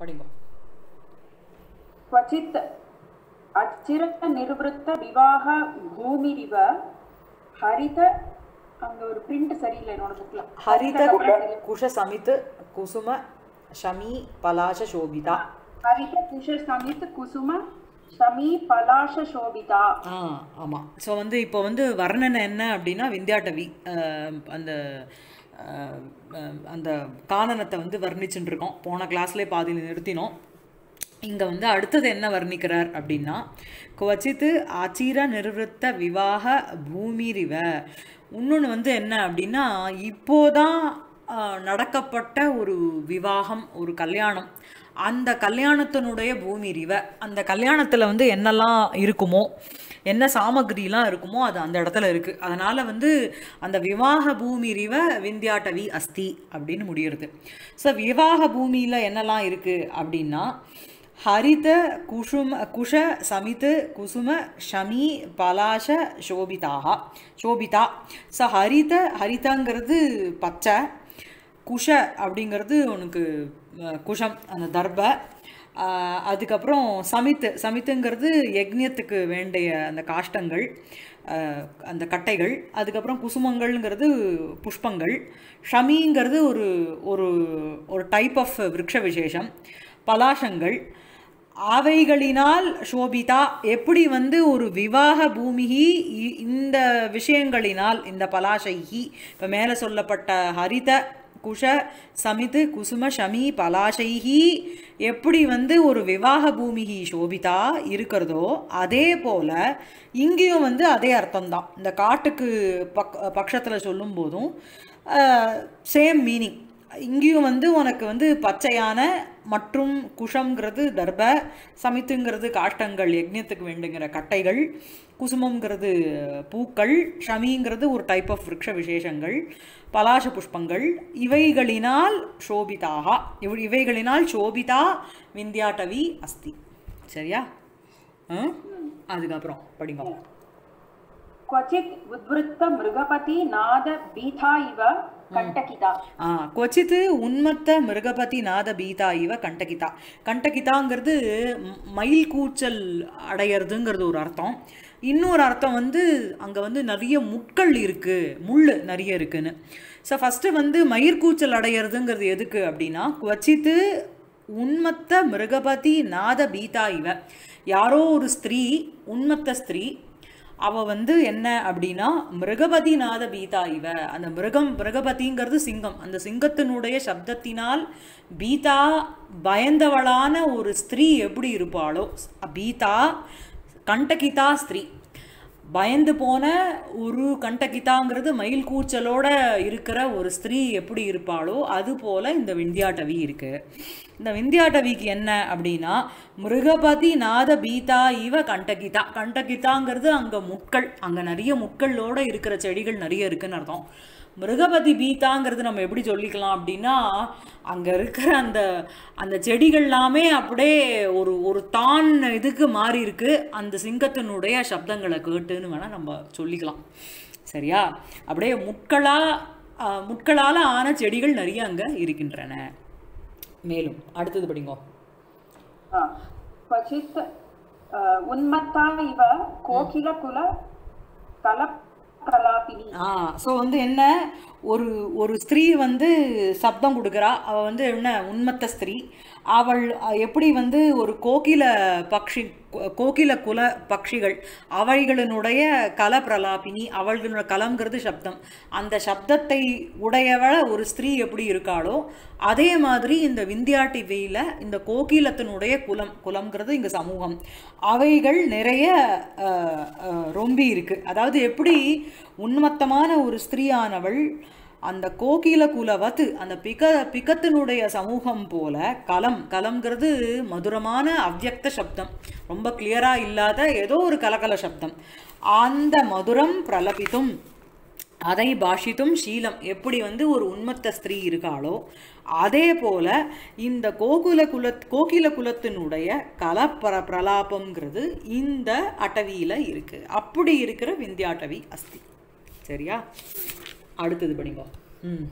படிங்கோ क्वचित् அச்சிரநிர்வൃத்த விவாக பூமிரிவ ஹரித அங்க ஒரு பிரிண்ட் சரியில்லை என்னோட புக்ல ஹரித குஷ சமித் குசும ஷமி பலாச சோபிதா ஹரித குஷ சமித் குசும ஷமி பலாஷ சோபிதா ஆ ஆமாம் ஸோ வந்து இப்போ வந்து வர்ணனை என்ன அப்படின்னா விந்தியாட்டவி அஹ், அந்த அஹ், அஹ், அந்த கானனத்தை வந்து வர்ணிச்சுட்டு இருக்கோம் போன கிளாஸ்லேயே பாதியில் நிறுத்தினோம் இங்கே வந்து அடுத்தது என்ன வர்ணிக்கிறார் அப்படின்னா குவச்சித்து ஆச்சிர நிர்வൃத்த விவாக பூமிரிவ இன்னொன்று வந்து என்ன அப்படின்னா இப்போதான் ஆஹ், நடக்கப்பட்ட ஒரு விவாகம் ஒரு கல்யாணம் அந்த கல்யாணத்தினுடைய பூமி ரிவ அந்த கல்யாணத்தில் வந்து என்னெல்லாம் இருக்குமோ என்ன சாமகிரிலாம் இருக்குமோ அது அந்த இடத்துல இருக்குது அதனால் வந்து அந்த விவாக பூமி ரிவ விந்தியாட்டவி அஸ்தி அப்படின்னு முடியுறது ஸோ விவாக பூமியில் என்னெல்லாம் இருக்குது அப்படின்னா ஹரித குஷும குஷ சமித் குசும ஷமி பலாஷ சோபிதாக சோபிதா ஸோ ஹரித ஹரிதங்கிறது பச்சை குஷ அப்படிங்கிறது உனக்கு அஹ், குஷம் அந்த தர்ப ஆஹ், அதுக்கப்புறம் சமித்து சமித்துங்கிறது யக்ஞத்துக்கு வேண்டிய அந்த காஷ்டங்கள் ஆஹ், அந்த கட்டைகள் அதுக்கப்புறம் குசுமங்கள்ங்கிறது புஷ்பங்கள் ஷமிங்கிறது ஒரு ஒரு ஒரு டைப் ஆஃப் விருட்ச விசேஷம் பலாசங்கள் அவைகளினால் சோபிதா எப்படி வந்து ஒரு விவாக பூமிகி இ- இந்த விஷயங்களினால் இந்த பலாசைகி இப்போ மேலே சொல்லப்பட்ட ஹரித குஷ சமிது குசும ஷமி பலாசைகி எப்படி வந்து ஒரு விவாக பூமிகி சோபிதா இருக்கிறதோ அதே போல இங்கேயும் வந்து அதே அர்த்தம்தான் இந்த காட்டுக்கு பக் பட்சத்தில் சொல்லும் போதும் சேம் மீனிங் இங்கேயும் வந்து உனக்கு வந்து பச்சையான மற்றும் குஷம்ங்கிறது தர்ப சமித்துங்கிறது காஷ்டங்கள் யக்ஞத்துக்கு வேண்டுங்கிற கட்டைகள் குசுமம்ங்கிறது பூக்கள் ஷமிங்கிறது ஒரு டைப் ஆஃப் விருட்ச விசேஷங்கள் பலாச புஷ்பங்கள் இவைகளினால் சோபிதாக இவ இவைகளினால் சோபிதா விந்தியாட்டவி அஸ்தி சரியா ஆ? அதுக்கப்புறம் படிங்க क्वचित् उद्वृत्त मृगपति नाद बीथा इव कण्टकिता ஆ கொச்சித்து உன்மத்த மிருகபதி நாத பீதா இவ கண்டகிதா கண்டகிதாங்கிறது ம்- மயில் கூச்சல் அடையிறதுங்கிறது ஒரு அர்த்தம் இன்னொரு அர்த்தம் வந்து அங்கே வந்து நிறைய முட்கள் இருக்குது முள் நிறைய இருக்குன்னு ஸோ ஃபஸ்ட்டு வந்து மயிர்கூச்சல் அடையிறதுங்கிறது எதுக்கு அப்படின்னா கொச்சித்து உன்மத்த மிருகபதி நாத பீதா இவ யாரோ ஒரு ஸ்திரீ உன்மத்த ஸ்திரீ அவ வந்து என்ன அப்படின்னா மிருகபதி நாத பீதா இவ அந்த மிருகம் மிருகபதிங்கிறது சிங்கம் அந்த சிங்கத்தினுடைய சப்தத்தினால் பீதா பயந்தவளான ஒரு ஸ்திரீ எப்படி இருப்பாளோ பீதா கண்டகிதா ஸ்திரீ பயந்து போன ஒரு கண்டகிதாங்கிறது மயில் கூச்சலோட இருக்கிற ஒரு ஸ்திரீ எப்படி இருப்பாளோ அது போல இந்த விந்தியாட்டவி இருக்கு இந்த விந்தியாட்டவிக்கு என்ன அப்படின்னா மிருகபதி நாத பீதா இவ கண்டகிதா கண்டகிதாங்கிறது அங்க முட்கள் அங்க நிறைய முட்களோட இருக்கிற செடிகள் நிறைய இருக்குன்னு அர்த்தம் மிருகபதி பீதாங்கிறது நம்ம எப்படி சொல்லிக்கலாம் அப்படின்னா அங்கே இருக்கிற அந்த அந்த செடிகள் எல்லாமே அப்படியே ஒரு ஒரு தான் இதுக்கு மாறி இருக்கு அந்த சிங்கத்தினுடைய சப்தங்களை கேட்டுன்னு வேணால் நம்ம சொல்லிக்கலாம் சரியா அப்படியே முட்களா ஆஹ், முட்களால் ஆன செடிகள் நிறைய அங்கே இருக்கின்றன மேலும் அடுத்தது படிங்கோ हा, क्वचित् अ, उन्मत्ता इव कोकिलकुल कलप्रलापिनी ஆ ஸோ வந்து என்ன ஒரு ஒரு ஸ்திரீ வந்து சப்தம் கொடுக்குறா அவள் வந்து என்ன உன்மத்த ஸ்திரீ அவள் அஹ், எப்படி வந்து ஒரு கோகில பக்ஷி கோ- கோகில குல பக்ஷிகள் அவைகளினுடைய கல பிரலாபினி அவள்களோட கலம்ங்கிறது சப்தம் அந்த சப்தத்தை உடையவள ஒரு ஸ்திரீ எப்படி இருக்காளோ அதே மாதிரி இந்த விந்தியாட்டி வெயில இந்த கோகிலத்தினுடைய குலம் குலம்ங்கிறது இங்க சமூகம் அவைகள் நிறைய அஹ், அஹ், ரொம்பி இருக்கு அதாவது எப்படி உன்மத்தமான ஒரு ஸ்திரீயானவள் அந்த கோகில குலவத்து அந்த பிக பிகத்தினுடைய சமூகம் போல கலம் கலம்ங்கிறது மதுரமான அவ்யக்த சப்தம் ரொம்ப கிளியரா இல்லாத ஏதோ ஒரு கலகல சப்தம் அந்த மதுரம் பிரலபித்தும் அதை பாஷித்தும் சீலம் எப்படி வந்து ஒரு உன்மத்த ஸ்திரீ இருக்காளோ அதே போல இந்த கோகுல குல கோகில குலத்தினுடைய கலப்பர பிரலாபம்ங்கிறது இந்த அட்டவியில இருக்கு அப்படி இருக்கிற விந்தியாட்டவி அஸ்தி சரியா அடுத்தது படிங்க ம்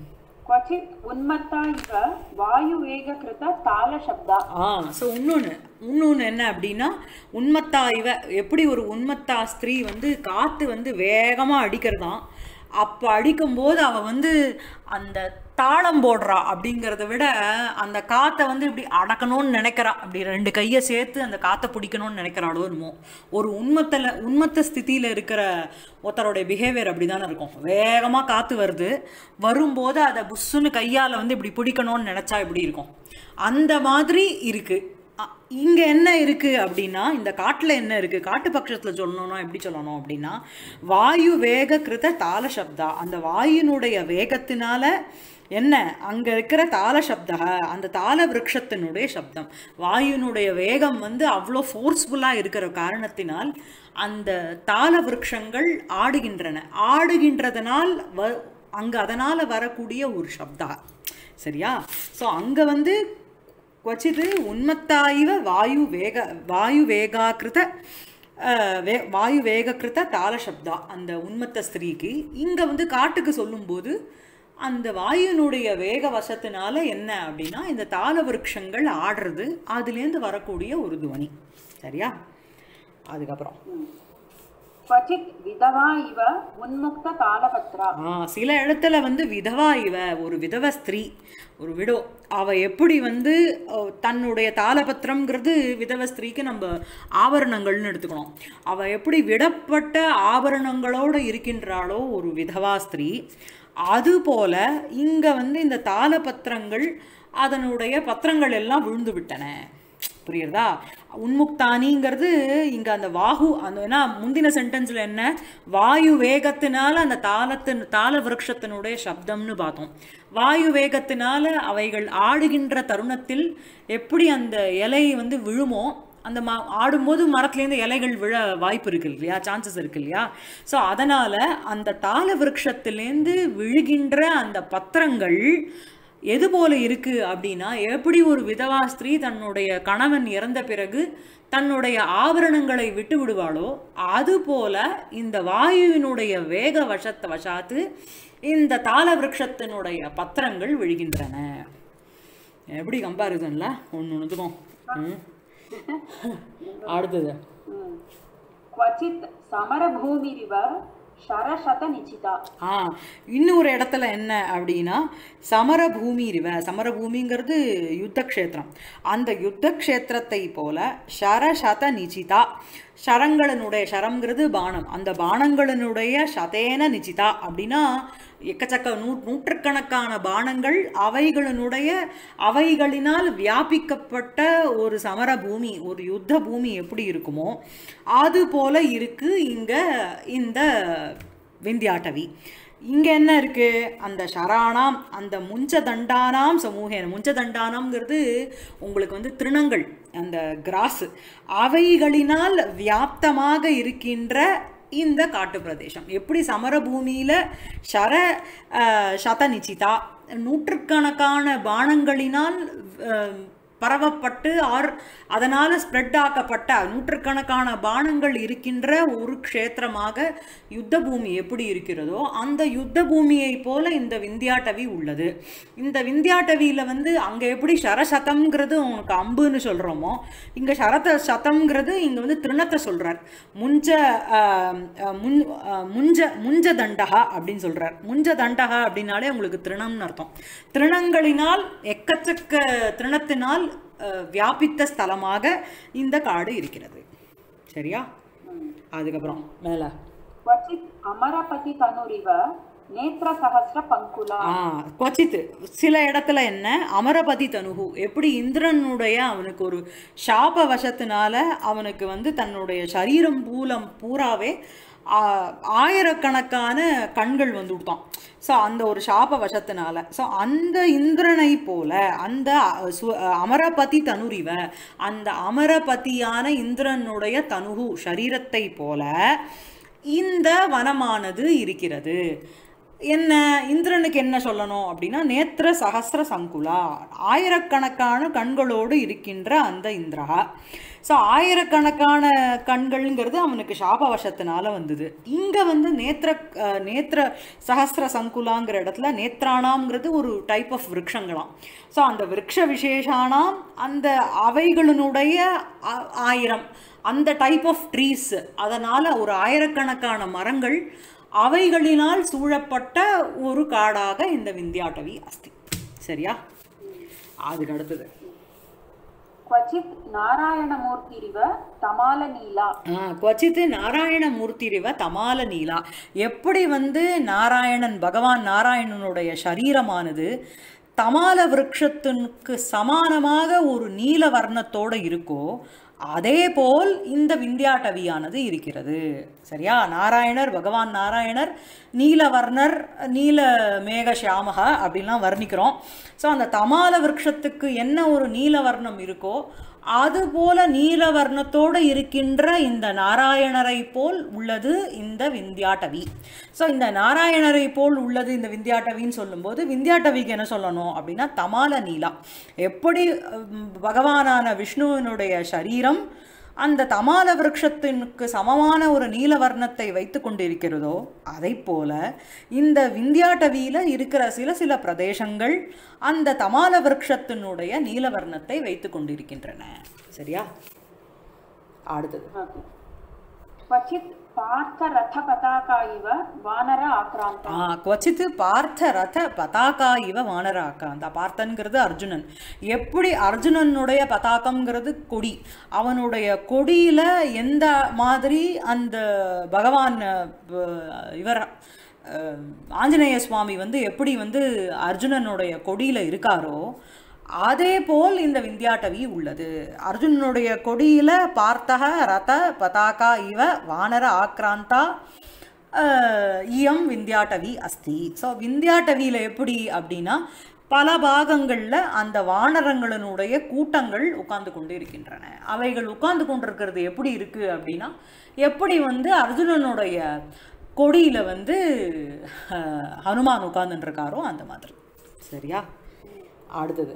क्वचित् उन्मत्ता इव वायुवेगकृत तालशब्दा ஆ ஸோ இன்னொன்று இன்னொன்று என்ன அப்படின்னா உண்மத்தா இவ எப்படி ஒரு உண்மத்தா ஸ்திரீ வந்து காற்று வந்து வேகமாக அடிக்கிறதாம் அப்போ அடிக்கும்போது அவள் வந்து அந்த தாளம் போடுறா அப்படிங்கிறத விட அந்த காற்றை வந்து இப்படி அடக்கணும்னு நினைக்கிறா அப்படி ரெண்டு கையை சேர்த்து அந்த காற்றை பிடிக்கணும்னு நினைக்கிறாளோ என்னமோ ஒரு உண்மத்தில் உண்மத்த ஸ்திதியில் இருக்கிற ஒருத்தருடைய பிஹேவியர் அப்படி தானே இருக்கும் வேகமாக காற்று வருது வரும்போது அதை புஷ்ஷுன்னு கையால் வந்து இப்படி பிடிக்கணும்னு நினச்சா இப்படி இருக்கும் அந்த மாதிரி இருக்குது அ- இங்க என்ன இருக்கு அப்படின்னா இந்த காட்டுல என்ன இருக்கு காட்டு பட்சத்துல சொல்லணும்னா எப்படி சொல்லணும் அப்படின்னா வாயு வேக கிருத தாள சப்தா அந்த வாயுனுடைய வேகத்தினால என்ன அங்க இருக்கிற தாள சப்தா அந்த தாள விருட்சத்தினுடைய சப்தம் வாயுனுடைய வேகம் வந்து அவ்வளோ ஃபோர்ஸ்ஃபுல்லா இருக்கிற காரணத்தினால் அந்த தாள விருட்சங்கள் ஆடுகின்றன ஆடுகின்றதனால் வ அங்க அதனால வரக்கூடிய ஒரு சப்தா சரியா ஸோ அங்க வந்து क्वचित् उन्मत्ता इव वायुवेग वायुवेगाकृत அஹ், வே வாயுவேகக்கிருத்த தாளசப்தா அந்த உண்மத்த ஸ்திரீக்கு இங்கே வந்து காட்டுக்கு சொல்லும்போது அந்த வாயுனுடைய வேக வசத்தினால என்ன அப்படின்னா இந்த தாள விருட்சங்கள் ஆடுறது அதுலேருந்து வரக்கூடிய ஒரு துவனி சரியா அதுக்கப்புறம் क्वचित् विधवा इव उन्मुक्त तालपत्रा ஆ சில இடத்துல வந்து விதவா இவ ஒரு விதவ ஸ்திரீ ஒரு விடோ அவ எப்படி வந்து அஹ், தன்னுடைய தாளபத்திரம்ங்கிறது விதவ ஸ்திரீக்கு நம்ம ஆபரணங்கள்னு எடுத்துக்கணும் அவ எப்படி விடப்பட்ட ஆபரணங்களோடு இருக்கின்றாளோ ஒரு விதவா ஸ்திரீ அதுபோல இங்க வந்து இந்த தாளபத்திரங்கள் அதனுடைய பத்திரங்கள் எல்லாம் விழுந்து விட்டன புரியுறதா உன்முக்தானிங்கிறது இங்க அந்த வாகு அந்த ஏன்னா முந்தின சென்டென்ஸ்ல என்ன வாயு வேகத்தினால அந்த தாளத்தின் தாள விருட்சத்தினுடைய சப்தம்னு பார்த்தோம் வாயு வேகத்தினால அவைகள் ஆடுகின்ற தருணத்தில் எப்படி அந்த இலை வந்து விழுமோ அந்த ம ஆடும்போது மரத்துலேருந்து இலைகள் விழ வாய்ப்பு இருக்கு இல்லையா சான்சஸ் இருக்கு இல்லையா ஸோ அதனால அந்த தாள விருட்சத்திலேருந்து விழுகின்ற அந்த பத்திரங்கள் எது போல இருக்கு அப்படின்னா எப்படி ஒரு விதவா ஸ்திரீ தன்னுடைய கணவன் இறந்த பிறகு தன்னுடைய ஆபரணங்களை விட்டு விடுவாளோ அது போல இந்த வாயுவினுடைய வேக வசத்த வசாத்து இந்த தாள விருட்சத்தினுடைய பத்திரங்கள் விழுகின்றன எப்படி கம்பாரிசன்ல ஒன்று ஒன்றுத்துக்கும் ம். அடுத்தது ம். क्वचित् समरभूमिरिव शरशतनिचिता ஆ இன்னொரு இடத்துல என்ன அப்படின்னா சமரபூமி ரிவ சமரபூமிங்கிறது யுத்த க்ஷேத்திரம் அந்த யுத்த க்ஷேத்திரத்தை போல ஷரசத நிச்சிதா ஷரங்களினுடைய ஷரம்ங்கிறது பானம் அந்த பானங்களினுடைய சதேன நிச்சிதா அப்படின்னா எக்கச்சக்க நூ நூற்றுக்கணக்கான பானங்கள் அவைகளினுடைய அவைகளினால் வியாபிக்கப்பட்ட ஒரு சமர பூமி ஒரு யுத்த பூமி எப்படி இருக்குமோ அது போல இருக்கு இங்க இந்த விந்தியாட்டவி இங்க என்ன இருக்கு அந்த ஷராணாம் அந்த முஞ்ச தண்டானாம் சமூகேன முஞ்ச தண்டானாம்ங்கிறது உங்களுக்கு வந்து திருணங்கள் அந்த கிராஸ் அவைகளினால் வியாப்தமாக இருக்கின்ற இந்த காட்டு பிரதேசம் எப்படி சமரபூமியில ஷர அஹ், சத நிச்சிதா நூற்றுக்கணக்கான பானங்களினால் அஹ், பரவப்பட்டு ஆர் அதனால் ஸ்ப்ரெட் ஆக்கப்பட்ட நூற்றுக்கணக்கான பானங்கள் இருக்கின்ற ஒரு க்ஷேத்திரமாக யுத்த பூமி எப்படி இருக்கிறதோ அந்த யுத்த பூமியை போல இந்த விந்தியாட்டவி உள்ளது இந்த விந்தியாட்டவியில் வந்து அங்கே எப்படி சரசதம்ங்கிறது உனக்கு அம்புன்னு சொல்கிறோமோ இங்கே சரத சதம்ங்கிறது இங்கே வந்து திருணத்தை சொல்கிறார் முஞ்ச ஆஹ், ஆஹ், முன் ஆஹ், முஞ்ச முஞ்ச தண்டகா அப்படின்னு சொல்கிறார் முஞ்ச தண்டகா அப்படின்னாலே உங்களுக்கு திருணம்னு அர்த்தம் திருணங்களினால் எக்கச்சக்க திருணத்தினால் ஆஹ், வியாபித்த ஸ்தலமாக இந்த காடு இருக்கிறது சரியா அதுக்கப்புறம் மேலே क्वचित् अमरपति तनुरिव नेत्रसहस्रपङ्कुला ஆ கொச்சித்து சில இடத்துல என்ன அமரபதி தனுகு எப்படி இந்திரனுடைய அவனுக்கு ஒரு சாப வசத்தினால அவனுக்கு வந்து தன்னுடைய சரீரம் பூலம் பூராவே ஆ, ஆயிரக்கணக்கான கண்கள் வந்து விட்டான் ஸோ அந்த ஒரு சாப வசத்தினால ஸோ அந்த இந்திரனை போல அந்த சு- அமரபதி தனுரிவ அந்த அமரபதியான இந்திரனுடைய தனுகு சரீரத்தை போல இந்த வனமானது இருக்கிறது என்ன இந்திரனுக்கு என்ன சொல்லணும் அப்படின்னா நேத்திர சகசிர சங்குலா ஆயிரக்கணக்கான கண்களோடு இருக்கின்ற அந்த இந்திரா ஸோ ஆயிரக்கணக்கான கண்கள்ங்கிறது அவனுக்கு சாபவசத்தினால வந்தது இங்கே வந்து நேத்திர அஹ், நேத்திர சகசிர சங்குலாங்கிற இடத்துல நேத்ரானாம்ங்கிறது ஒரு டைப் ஆஃப் விருட்சங்களாம் ஸோ அந்த விருட்ச விசேஷானாம் அந்த அவைகளினுடைய ஆ- ஆயிரம் அந்த டைப் ஆஃப் ட்ரீஸ் அதனால் ஒரு ஆயிரக்கணக்கான மரங்கள் அவைகளினால் சூழப்பட்ட ஒரு காடாக இந்த விந்தியாட்டவி அஸ்தி சரியா அதுக்கு அடுத்தது क्वचित् नारायणमूर्तिरिव तमालनीला ஆ, क्वचित् நாராயணமூர்த்திரிவ தமால நீலா எப்படி வந்து நாராயணன் பகவான் நாராயணனுடைய சரீரமானது தமால விருட்சத்திற்கு சமானமாக ஒரு நீல வர்ணத்தோட இருக்கோ அதே போல் இந்த விந்தியாட்டவியானது இருக்கிறது சரியா நாராயணர் பகவான் நாராயணர் நீலவர்ணர் நீல மேக சியாமகா அப்படின்லாம் வர்ணிக்கிறோம் ஸோ அந்த தமால விருட்சத்துக்கு என்ன ஒரு நீலவர்ணம் இருக்கோ அதுபோல நீலவர்ணத்தோடு இருக்கின்ற இந்த நாராயணரை போல் உள்ளது இந்த விந்தியாட்டவி ஸோ இந்த நாராயணரை போல் உள்ளது இந்த விந்தியாட்டவின்னு சொல்லும்போது விந்தியாட்டவிக்கு என்ன சொல்லணும் அப்படின்னா தமால நீலா எப்படி உம், பகவானான விஷ்ணுவினுடைய சரீரம் அந்த தமால விருட்சத்திற்கு சமமான ஒரு நீலவர்ணத்தை வைத்து கொண்டிருக்கிறதோ அதை போல இந்த விந்தியாட்டவியில இருக்கிற சில சில பிரதேசங்கள் அந்த தமால விருட்சத்தினுடைய நீலவர்ணத்தை வைத்து கொண்டிருக்கின்றன சரியா அடுத்தது क्वचित् पार्थरथपताका इव वानर आक्रान्ता ஆ கொச்சித்து பார்த்த ரத பதாகா இவ வானராக்கா அந்த பார்த்தன்கிறது அர்ஜுனன் எப்படி அர்ஜுனனுடைய பதாகம்ங்கிறது கொடி அவனுடைய கொடியில எந்த மாதிரி அந்த பகவான் அஹ், இவர் அஹ், ஆஞ்சநேய சுவாமி வந்து எப்படி வந்து அர்ஜுனனுடைய கொடியில இருக்காரோ அதே போல் இந்த விந்தியாட்டவி உள்ளது அர்ஜுனனுடைய கொடியில பார்த்தக ரத பதாகா இவ வானர ஆக்ராந்தா அஹ், இயம் விந்தியாட்டவி அஸ்தி ஸோ விந்தியாட்டவியில் எப்படி அப்படின்னா பல பாகங்களில் அந்த வானரங்களினுடைய கூட்டங்கள் உட்கார்ந்து கொண்டு இருக்கின்றன அவைகள் உட்கார்ந்து கொண்டிருக்கிறது எப்படி இருக்குது அப்படின்னா எப்படி வந்து அர்ஜுனனுடைய கொடியில் வந்து அஹ், ஹனுமான் உட்கார்ந்துட்டு இருக்காரோ அந்த மாதிரி சரியா அடுத்தது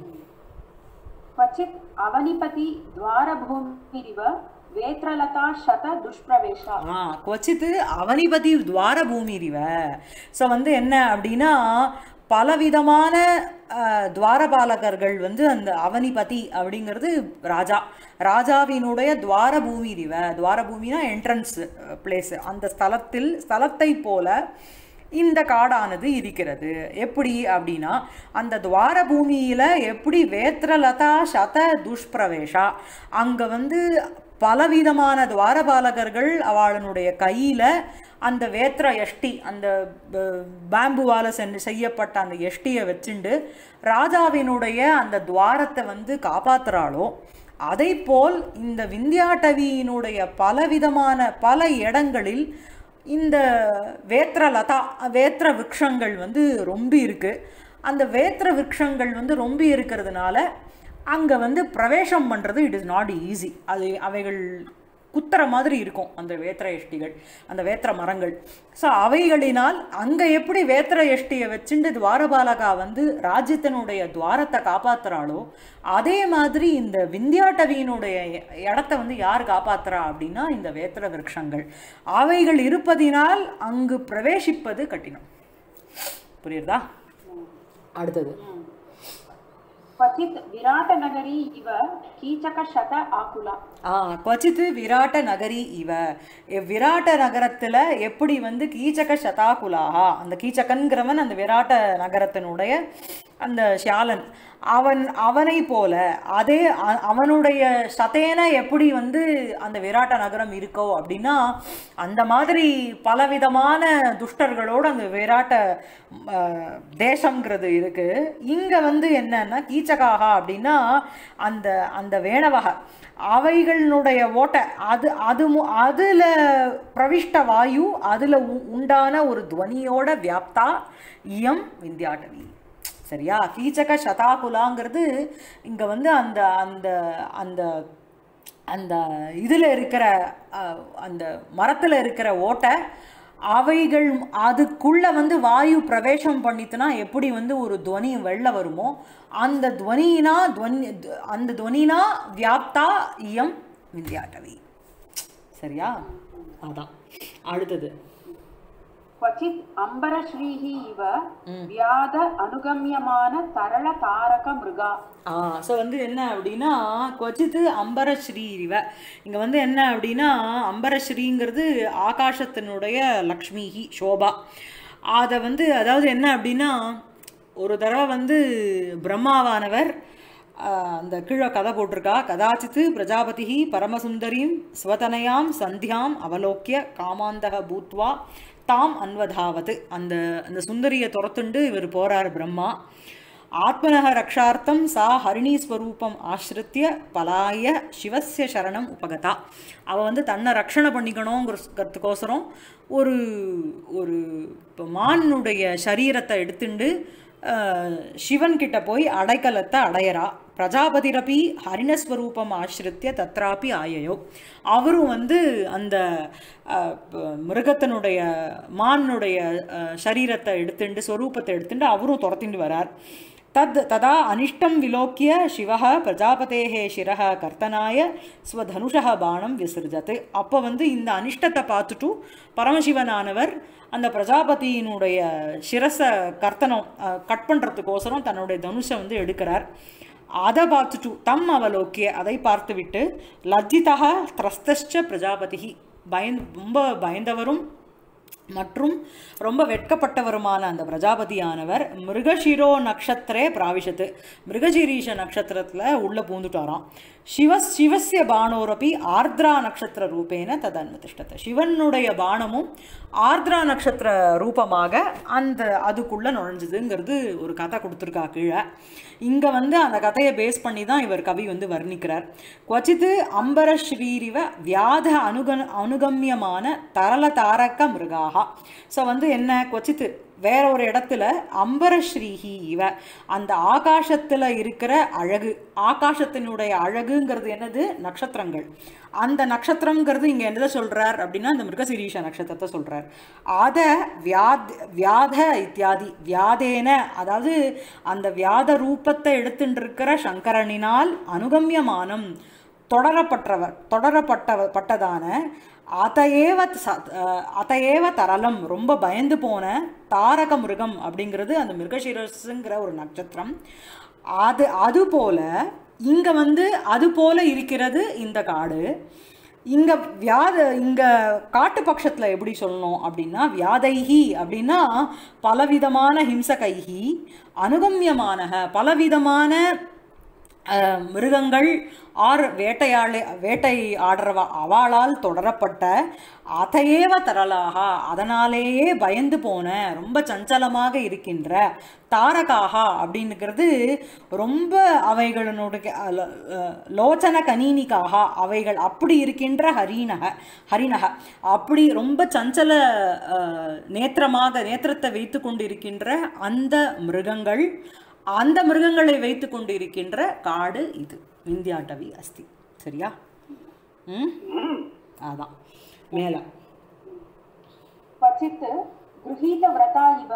क्वचित् अवनिपति द्वारभूमिरिव वेत्रलता शत दुष्प्रवेशा ஆ கொச்சித்து அவனிபதி துவார பூமிரிவ ஸோ வந்து என்ன அப்படின்னா பலவிதமான அஹ், துவாரபாலகர்கள் வந்து அந்த அவனிபதி அப்படிங்கிறது ராஜா ராஜாவினுடைய துவார பூமிரிவ துவார பூமினா என்ட்ரன்ஸ் பிளேஸ் அந்த ஸ்தலத்தில் ஸ்தலத்தை போல இந்த காடானது இருக்கிறது எப்படி அப்படின்னா அந்த துவார பூமியில எப்படி வேத்ரலதா சத துஷ்பிரவேஷா அங்க வந்து பலவிதமான துவாரபாலகர்கள் அவளுடைய கையில அந்த வேத்ர எஷ்டி அந்த ப- பாம்புவால சென்று செய்யப்பட்ட அந்த எஷ்டியை வச்சுண்டு ராஜாவினுடைய அந்த துவாரத்தை வந்து காப்பாத்துறாளோ அதை போல் இந்த விந்தியாட்டவியினுடைய பலவிதமான பல இடங்களில் இந்த வேத்திர லதா வேத்திர விருட்சங்கள் வந்து ரொம்ப இருக்கு அந்த வேத்திர விருட்சங்கள் வந்து ரொம்ப இருக்கிறதுனால அங்கே வந்து பிரவேசம் பண்ணுறது இட் இஸ் நாட் ஈஸி அது அவைகள் குத்துற மாதிரி இருக்கும் அந்த வேத்திர எஷ்டிகள் அந்த வேத்திர மரங்கள் ஸோ அவைகளினால் அங்கே எப்படி வேத்திர எஷ்டியை வச்சுட்டு துவாரபாலகா வந்து ராஜ்யத்தினுடைய துவாரத்தை காப்பாத்துறாளோ அதே மாதிரி இந்த விந்தியாட்டவியினுடைய இடத்த வந்து யார் காப்பாத்துறா அப்படின்னா இந்த வேத்திர விருட்சங்கள் அவைகள் இருப்பதினால் அங்கு பிரவேசிப்பது கடினம் புரியுறதா அடுத்தது क्वचित् विराटनगरी इव कीचकशत आकुला ஆ கொச்சித்து விராட்ட நகரி இவ எ- விராட்ட நகரத்துல எப்படி வந்து கீச்சக சதாகுலாஹா அந்த கீச்சகன்கிறவன் அந்த விராட்ட நகரத்தினுடைய அந்த ஷியாலன் அவன் அவனை போல அதே அ- அவனுடைய சதேன எப்படி வந்து அந்த விராட்ட நகரம் இருக்கோ அப்படின்னா அந்த மாதிரி பலவிதமான துஷ்டர்களோடு அந்த விராட்ட ம், அஹ், தேசம்ங்கிறது இருக்கு இங்க வந்து என்னன்னா கீச்சகாகா அப்படின்னா அந்த அந்த வேணவகை அவைகளினுடைய ஓட்டை அது அது மு- அதுல பிரவிஷ்ட வாயு அதுல உ- உண்டான ஒரு துவனியோட வியாப்தா இயம் விந்தியாட்டவி சரியா கீச்சக சதாகுலாங்கிறது இங்க வந்து அந்த அந்த அந்த அந்த இதில் இருக்கிற அஹ், அந்த மரத்தில் இருக்கிற ஓட்டை அவைகள் அதுக்குள்ள வந்து வாயு பிரவேசம் பண்ணித்துனா எப்படி வந்து ஒரு துவனி வெளில வருமோ அந்த துவனினா துவனி அந்த துவனினா வியாப்தா இயம் விந்தியாட்டவி சரியா அதான் அடுத்தது क्वचित् अम्बरश्रीः इव व्याध अनुगम्यमान तरलतारकमृगा ஆ ஸோ வந்து என்ன அப்படின்னா கொச்சித்து அம்பரஸ்ரீ இவ இங்கே வந்து என்ன அப்படின்னா அம்பரஸ்ரீங்கிறது ஆகாசத்தினுடைய லக்ஷ்மிஹி சோபா அதை வந்து அதாவது என்ன அப்படின்னா ஒரு தடவை வந்து பிரம்மாவானவர் ஆ, அந்த கீழே கதை போட்டிருக்கா கதாச்சித்து பிரஜாபதி பரமசுந்தரீம் ஸ்வதனயாம் சந்தியாம் அவலோக்கிய காமாந்தக பூத்வா தாம் அன்வதாவது அந்த அந்த சுந்தரியை துரத்துண்டு இவர் போறார் பிரம்மா ஆத்மனக ரக்ஷார்த்தம் சா ஹரிணி ஸ்வரூபம் ஆசிரித்திய பலாய சிவஸ்ய சரணம் உபகதா அவ வந்து தன்னை ரக்ஷணை பண்ணிக்கணுங்கிறதுக்கோசரம் ஒரு ஒரு இப்போ மானுடைய சரீரத்தை எடுத்துண்டு அஹ், சிவன் கிட்ட போய் அடைக்கலத்தை அடையறா பிரஜாபதிரபி ஹரிணஸ்வரூபம் ஆசிரித்திய தத்ராபி ஆயையோ அவரும் வந்து அந்த அஹ், ப- மிருகத்தினுடைய மானுடைய அஹ், சரீரத்தை எடுத்துண்டு ஸ்வரூபத்தை எடுத்துண்டு அவரும் துரத்திண்டு வரார் தத் ததா அனிஷ்டம் விலோக்கிய சிவः பிரஜாபதேः சிரः கர்த்தனாய ஸ்வதனுஷः பானம் விசிருஜத்து அப்போ வந்து இந்த அனிஷ்டத்தை பார்த்துட்டு பரமசிவனானவர் அந்த பிரஜாபதியினுடைய சிரஸை கர்த்தனம் அஹ், கட் பண்ணுறதுக்கோசரம் தன்னுடைய தனுஷை வந்து எடுக்கிறார் அதை பார்த்துட்டு தம் அவலோக்கிய அதை பார்த்துவிட்டு லஜ்ஜிதா திரஸ்தச்ச பிரஜாபதி பயந் ரொம்ப பயந்தவரும் மற்றும் ரொம்ப வெட்கப்பட்டவருமான அந்த பிரஜாபதியானவர் மிருகஷிரோ நக்ஷத்திரே பிராவிஷத்து மிருகஜிரீஷ நட்சத்திரத்தில் உள்ள பூந்துட்டாராம் சிவ சிவசிய பானோரப்பி ஆர்திரா நட்சத்திர ரூபேன ததன்மதிஷ்டத்தை சிவனுடைய பானமும் ஆர்திரா நட்சத்திர ரூபமாக அந்த அதுக்குள்ள நுழைஞ்சதுங்கிறது ஒரு கதை கொடுத்துருக்கா கீழே இங்கே வந்து அந்த கதையை பேஸ் பண்ணி தான் இவர் கவி வந்து வர்ணிக்கிறார் கொச்சித்து அம்பரஸ்ரீரிவ வியாத அனுக அனுகமியமான தரள தாரக மிருகாகா ஸோ வந்து என்ன கொச்சித்து வேற ஒரு இடத்துல அம்பரஸ்ரீஹி இவ அந்த ஆகாசத்தில் இருக்கிற அழகு ஆகாசத்தினுடைய அழகுங்கிறது என்னது நட்சத்திரங்கள் அந்த நட்சத்திரங்கிறது இங்கே என்னதை சொல்றார் அப்படின்னா அந்த மிருகசிரீஷ நட்சத்திரத்தை சொல்றார் அத வியாத் வியாத இத்தியாதி வியாதேன அதாவது அந்த வியாத ரூபத்தை எடுத்துட்டு இருக்கிற சங்கரனினால் அனுகமியமானம் தொடரப்பட்டவர் தொடரப்பட்ட பட்டதான அதையேவ ச- அஹ் அதையேவ தரலம் ரொம்ப பயந்து போன தாரக மிருகம் அப்படிங்கிறது அந்த மிருகசிரஸுங்கிற ஒரு நட்சத்திரம் அது அது போல இங்க வந்து அது போல இருக்கிறது இந்த காடு இங்க வியாத இங்க காட்டு பட்சத்துல எப்படி சொல்லணும் அப்படின்னா வியாதைஹி அப்படின்னா பலவிதமான ஹிம்சகைஹி அனுகமியமானக பலவிதமான அஹ், மிருகங்கள் ஆர் வேட்டையாளி வேட்டை ஆடுறவ அவளால் தொடரப்பட்ட அதையேவ தரலாக அதனாலேயே பயந்து போன ரொம்ப சஞ்சலமாக இருக்கின்ற தாரகாகா அப்படின்னுக்கிறது ரொம்ப அவைகளினுடைய அல- அஹ், லோச்சன கனீனிக்காக அவைகள் அப்படி இருக்கின்ற ஹரிணக ஹரிணக அப்படி ரொம்ப சஞ்சல அஹ், நேத்திரமாக நேத்திரத்தை வைத்து கொண்டிருக்கின்ற அந்த மிருகங்கள் அந்த மிருகங்களை வைத்து கொண்டிருக்கின்ற காடு இது விந்தியாட்டவி அஸ்தி சரியா ம் அதான் மேலே क्वचित् गृहीतव्रता इव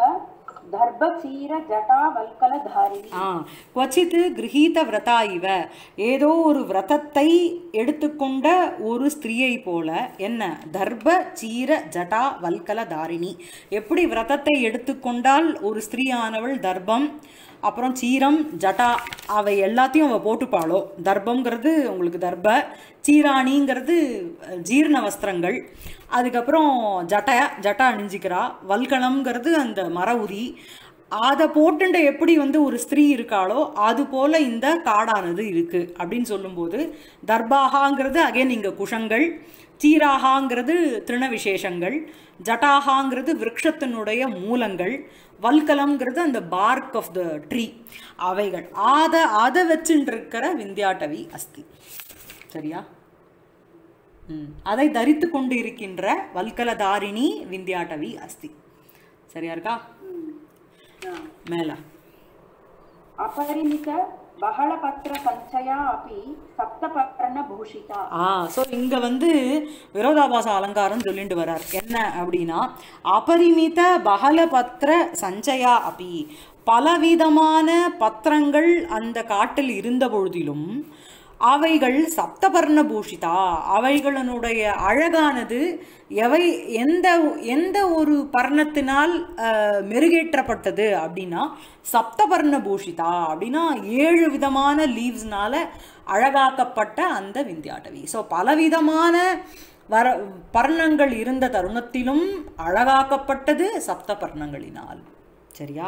दर्भचीरजटावल्कलधारिणी ஆ क्वचित् கிரகீத விரதா இவ ஏதோ ஒரு விரதத்தை எடுத்துக்கொண்ட ஒரு ஸ்திரீயை போல என்ன தர்ப சீர ஜடா வல்கல தாரிணி எப்படி விரதத்தை எடுத்துக்கொண்டால் ஒரு ஸ்திரீயானவள் தர்பம் அப்புறம் சீரம் ஜட்டா அவை எல்லாத்தையும் அவள் போட்டுப்பாளோ தர்பம்ங்கிறது உங்களுக்கு தர்ப சீராணிங்கிறது அஹ், ஜீரண வஸ்திரங்கள் அதுக்கப்புறம் ஜட்டை ஜட்டா அணிஞ்சிக்கிறா வல்கலம்ங்கிறது அந்த மர உரி அதை போட்டுண்ட எப்படி வந்து ஒரு ஸ்திரீ இருக்காளோ அது போல இந்த காடானது இருக்கு அப்படின்னு சொல்லும்போது தர்பாகாங்கிறது அகைன் இங்க குஷங்கள் சீராகாங்கிறது திருண விசேஷங்கள் ஜட்டாகாங்கிறது விருட்சத்தினுடைய மூலங்கள் வல்கலம்ங்கிறது அந்த பார்க் ஆஃப் த ட்ரீ அவைகள் அதை அதை வச்சுட்டு இருக்கிற விந்தியாட்டவி அஸ்தி சரியா ம் அதை தரித்து கொண்டு இருக்கின்ற வல்கலதாரிணி விந்தியாட்டவி அஸ்தி சரியா இருக்கா மேல अपरिमित बहळपत्रसञ्चया अपि सप्तपर्णभूषिता ஆ ஸோ இங்கே வந்து விரோதாபாச அலங்காரம் சொல்லிட்டு வரார் என்ன அப்படின்னா அபரிமித பகலபத்திர சஞ்சயா அபி பலவிதமான பத்திரங்கள் அந்த காட்டில் இருந்த பொழுதிலும் அவைகள் சப்தபர்ண பூஷிதா அவைகளினுடைய அழகானது எவை எந்த எந்த ஒரு பர்ணத்தினால் அஹ், மெருகேற்றப்பட்டது அப்படின்னா சப்தபர்ண பூஷிதா அப்படின்னா ஏழு விதமான லீவ்ஸ்னால அழகாக்கப்பட்ட அந்த விந்தியாட்டவி ஸோ பலவிதமான வர பர்ணங்கள் இருந்த தருணத்திலும் அழகாக்கப்பட்டது சப்த பர்ணங்களினால் சரியா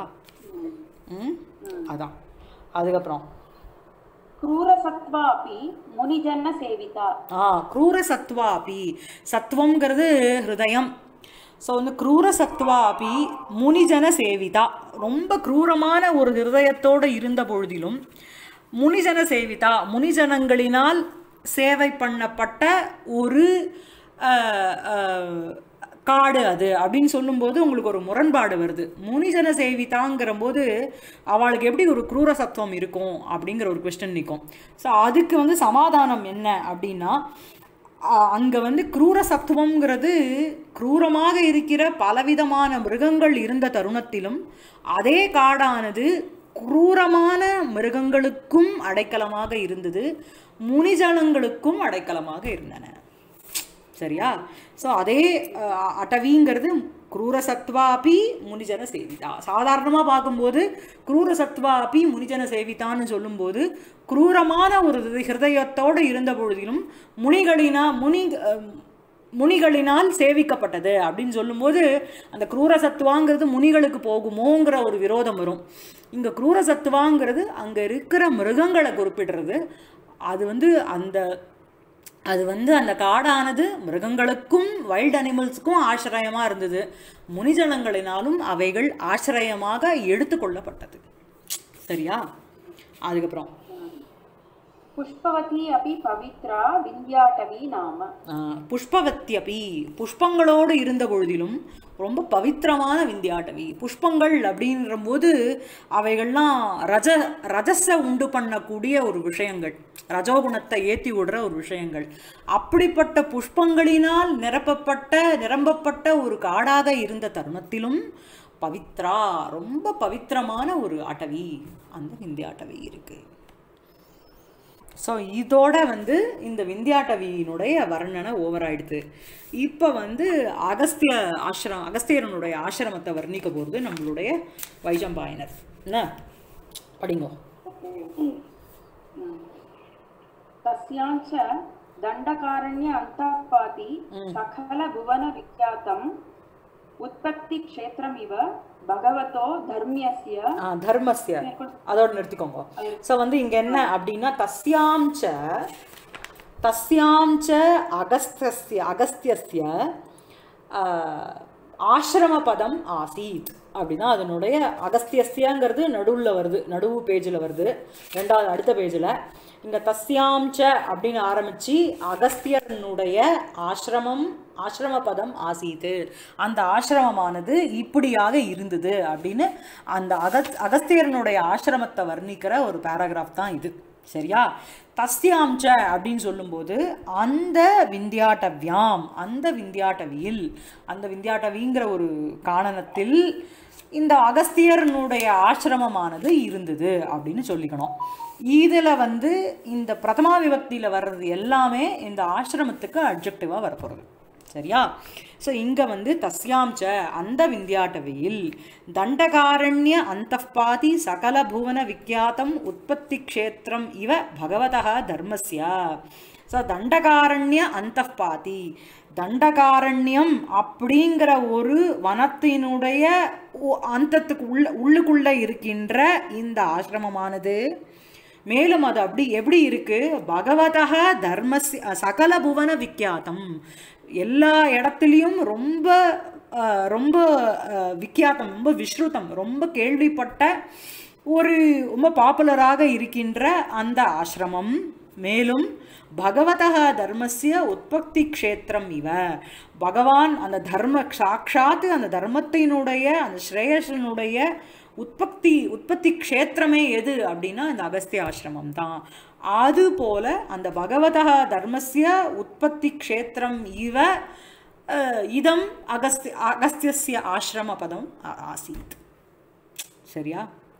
ம் அதான் அதுக்கப்புறம் क्रूरसत्त्वा अपि मुनिजनसेविता ஆ க்ரூர சத்வா அப்பி சத்துவம்ங்கிறது ஹிருதயம் ஸோ வந்து க்ரூர சத்வா அப்பி முனிஜன சேவிதா ரொம்ப க்ரூரமான ஒரு ஹிருதயத்தோடு இருந்த பொழுதிலும் முனிஜன சேவிதா முனிஜனங்களினால் சேவை பண்ணப்பட்ட ஒரு அஹ், அஹ், காடு அது அப்படின்னு சொல்லும்போது உங்களுக்கு ஒரு முரண்பாடு வருது முனிஜன சேவிதாங்கிற போது அவளுக்கு எப்படி ஒரு க்ரூர சத்துவம் இருக்கும் அப்படிங்கிற ஒரு கொஸ்டின் நிற்கும் ஸோ அதுக்கு வந்து சமாதானம் என்ன அப்படின்னா அங்கே வந்து க்ரூர சத்துவம்ங்கிறது க்ரூரமாக இருக்கிற பலவிதமான மிருகங்கள் இருந்த தருணத்திலும் அதே காடானது குரூரமான மிருகங்களுக்கும் அடைக்கலமாக இருந்தது முனிஜனங்களுக்கும் அடைக்கலமாக இருந்தன சரியா ஸோ அதே அஹ், அட்டவிங்கிறது குரூர சத்வாபி முனிஜன சேவிதா சாதாரணமாக பார்க்கும்போது குரூர சத்வாபி முனிஜன சேவிதான்னு சொல்லும்போது குரூரமான ஒரு ஹிருத- ஹிருதயத்தோடு இருந்த பொழுதிலும் முனிகளினா முனி அஹ், முனிகளினால் சேவிக்கப்பட்டது அப்படின்னு சொல்லும்போது அந்த குரூர சத்துவாங்கிறது முனிகளுக்கு போகுமோங்கிற ஒரு விரோதம் வரும் இங்கே குரூர சத்துவாங்கிறது அங்கே இருக்கிற மிருகங்களை குறிப்பிடுறது அது வந்து அந்த அது வந்து அந்த காடானது மிருகங்களுக்கும் வைல்ட் அனிமல்ஸுக்கும் ஆசிரயமாக இருந்தது முனிஜனங்களினாலும் அவைகள் ஆசிரயமாக எடுத்துக்கொள்ளப்பட்டது சரியா அதுக்கப்புறம் पुष्पवती अपि पवित्रा विन्द्याटवी नाम ஆ, புஷ்பவத்தியபி புஷ்பங்களோடு இருந்த பொழுதிலும் ரொம்ப பவித்திரமான விந்தியாட்டவி புஷ்பங்கள் அப்படின்ற போது அவைகள்லாம் ரஜ ரஜஸை உண்டு பண்ணக்கூடிய ஒரு விஷயங்கள் ரஜோகுணத்தை ஏற்றி விடுற ஒரு விஷயங்கள் அப்படிப்பட்ட புஷ்பங்களினால் நிரப்பப்பட்ட நிரம்பப்பட்ட ஒரு காடாக இருந்த தருணத்திலும் பவித்ரா ரொம்ப பவித்திரமான ஒரு அட்டவி அந்த விந்தியாட்டவி இருக்குது ஸோ இதோட வந்து இந்த விந்தியாட்டவியினுடைய வர்ணனை ஓவர் ஆயிடுது இப்போ வந்து அகஸ்திய ஆசிரம் அகஸ்தியரனுடைய ஆசிரமத்தை வர்ணிக்க போகிறது நம்மளுடைய வைஜம்பாயனர் என்ன படிங்கோ तस्याञ्च दण्डकारण्य अन्तःपाति सकलभुवनविख्यातम् उत्पत्तिक्षेत्रमिव भगवतो धर्म्यस्य ஆ, தர்மஸ்ய அதோட நிறுத்திக்கோங்க ஸோ வந்து இங்கே என்ன அப்படின்னா தஸ்யாம்ச தஸ்யாம்ச அகஸ்திய அகஸ்தியஸ்ய ஆ, ஆசிரம பதம் ஆசீத் அப்படின்னா அதனுடைய அகஸ்தியஸ்யங்கிறது நடுவில் வருது நடுவு பேஜில் வருது ரெண்டாவது அடுத்த பேஜில் இந்த தஸ்யாம்ச அப்படின்னு ஆரம்பித்து அகஸ்தியனுடைய ஆசிரமம் ஆசிரம பதம் ஆசீத்து அந்த ஆசிரமமானது இப்படியாக இருந்தது அப்படின்னு அந்த அகஸ் அகஸ்தியரனுடைய ஆசிரமத்தை வர்ணிக்கிற ஒரு பேராகிராஃப் தான் இது சரியா தஸ்யாம்ச அப்படின்னு சொல்லும்போது அந்த விந்தியாட்டவியாம் அந்த விந்தியாட்டவியில் அந்த விந்தியாட்டவிங்கிற ஒரு காரணத்தில் இந்த அகஸ்தியரனுடைய ஆசிரமமானது இருந்தது அப்படின்னு சொல்லிக்கணும் இதில் வந்து இந்த பிரதமா விபக்தியில் வர்றது எல்லாமே இந்த ஆசிரமத்துக்கு அப்ஜெக்டிவாக வரப்போகிறது சரியா ஸோ இங்கே வந்து தஸ்யாம் ச அந்த விந்தியாட்டவியில் தண்டகாரண்ய அந்தப்பாதி சகல புவன விக்யாத்தம் உற்பத்தி க்ஷேத்திரம் இவ பகவதः தர்மஸ்ய ஸோ தண்டகாரண்ய அந்தப்பாதி தண்டகாரண்யம் அப்படிங்கிற ஒரு வனத்தினுடைய ஒ- அந்தத்துக்கு உள்ள உள்ளுக்குள்ள இருக்கின்ற இந்த ஆசிரமமானது மேலும் அது அப்படி எப்படி இருக்கு பகவதக தர்மஸ்ய சகல புவன விக்கியாத்தம் எல்லா இடத்துலையும் ரொம்ப அஹ், ரொம்ப அஹ், விக்கியாத்தம் ரொம்ப விஸ்ருதம் ரொம்ப கேள்விப்பட்ட ஒரு ரொம்ப பாப்புலராக இருக்கின்ற அந்த ஆசிரமம் மேலும் பகவதः தர்மஸ்ய உற்பத்தி க்ஷேத்திரம் இவ பகவான் அந்த தர்ம சாட்சாத்து அந்த தர்மத்தினுடைய அந்த ஸ்ரேயசனுடைய உற்பத்தி உற்பத்தி க்ஷேத்திரமே எது அப்படின்னா இந்த அகஸ்திய ஆசிரமம் தான் அது போல அந்த பகவதः தர்மஸ்ய உற்பத்தி க்ஷேத்திரம் இவ அஹ், இதம் அகஸ்தி அகஸ்தியஸ்ய ஆசிரம பதம் ஆ- ஆசீத் சரியா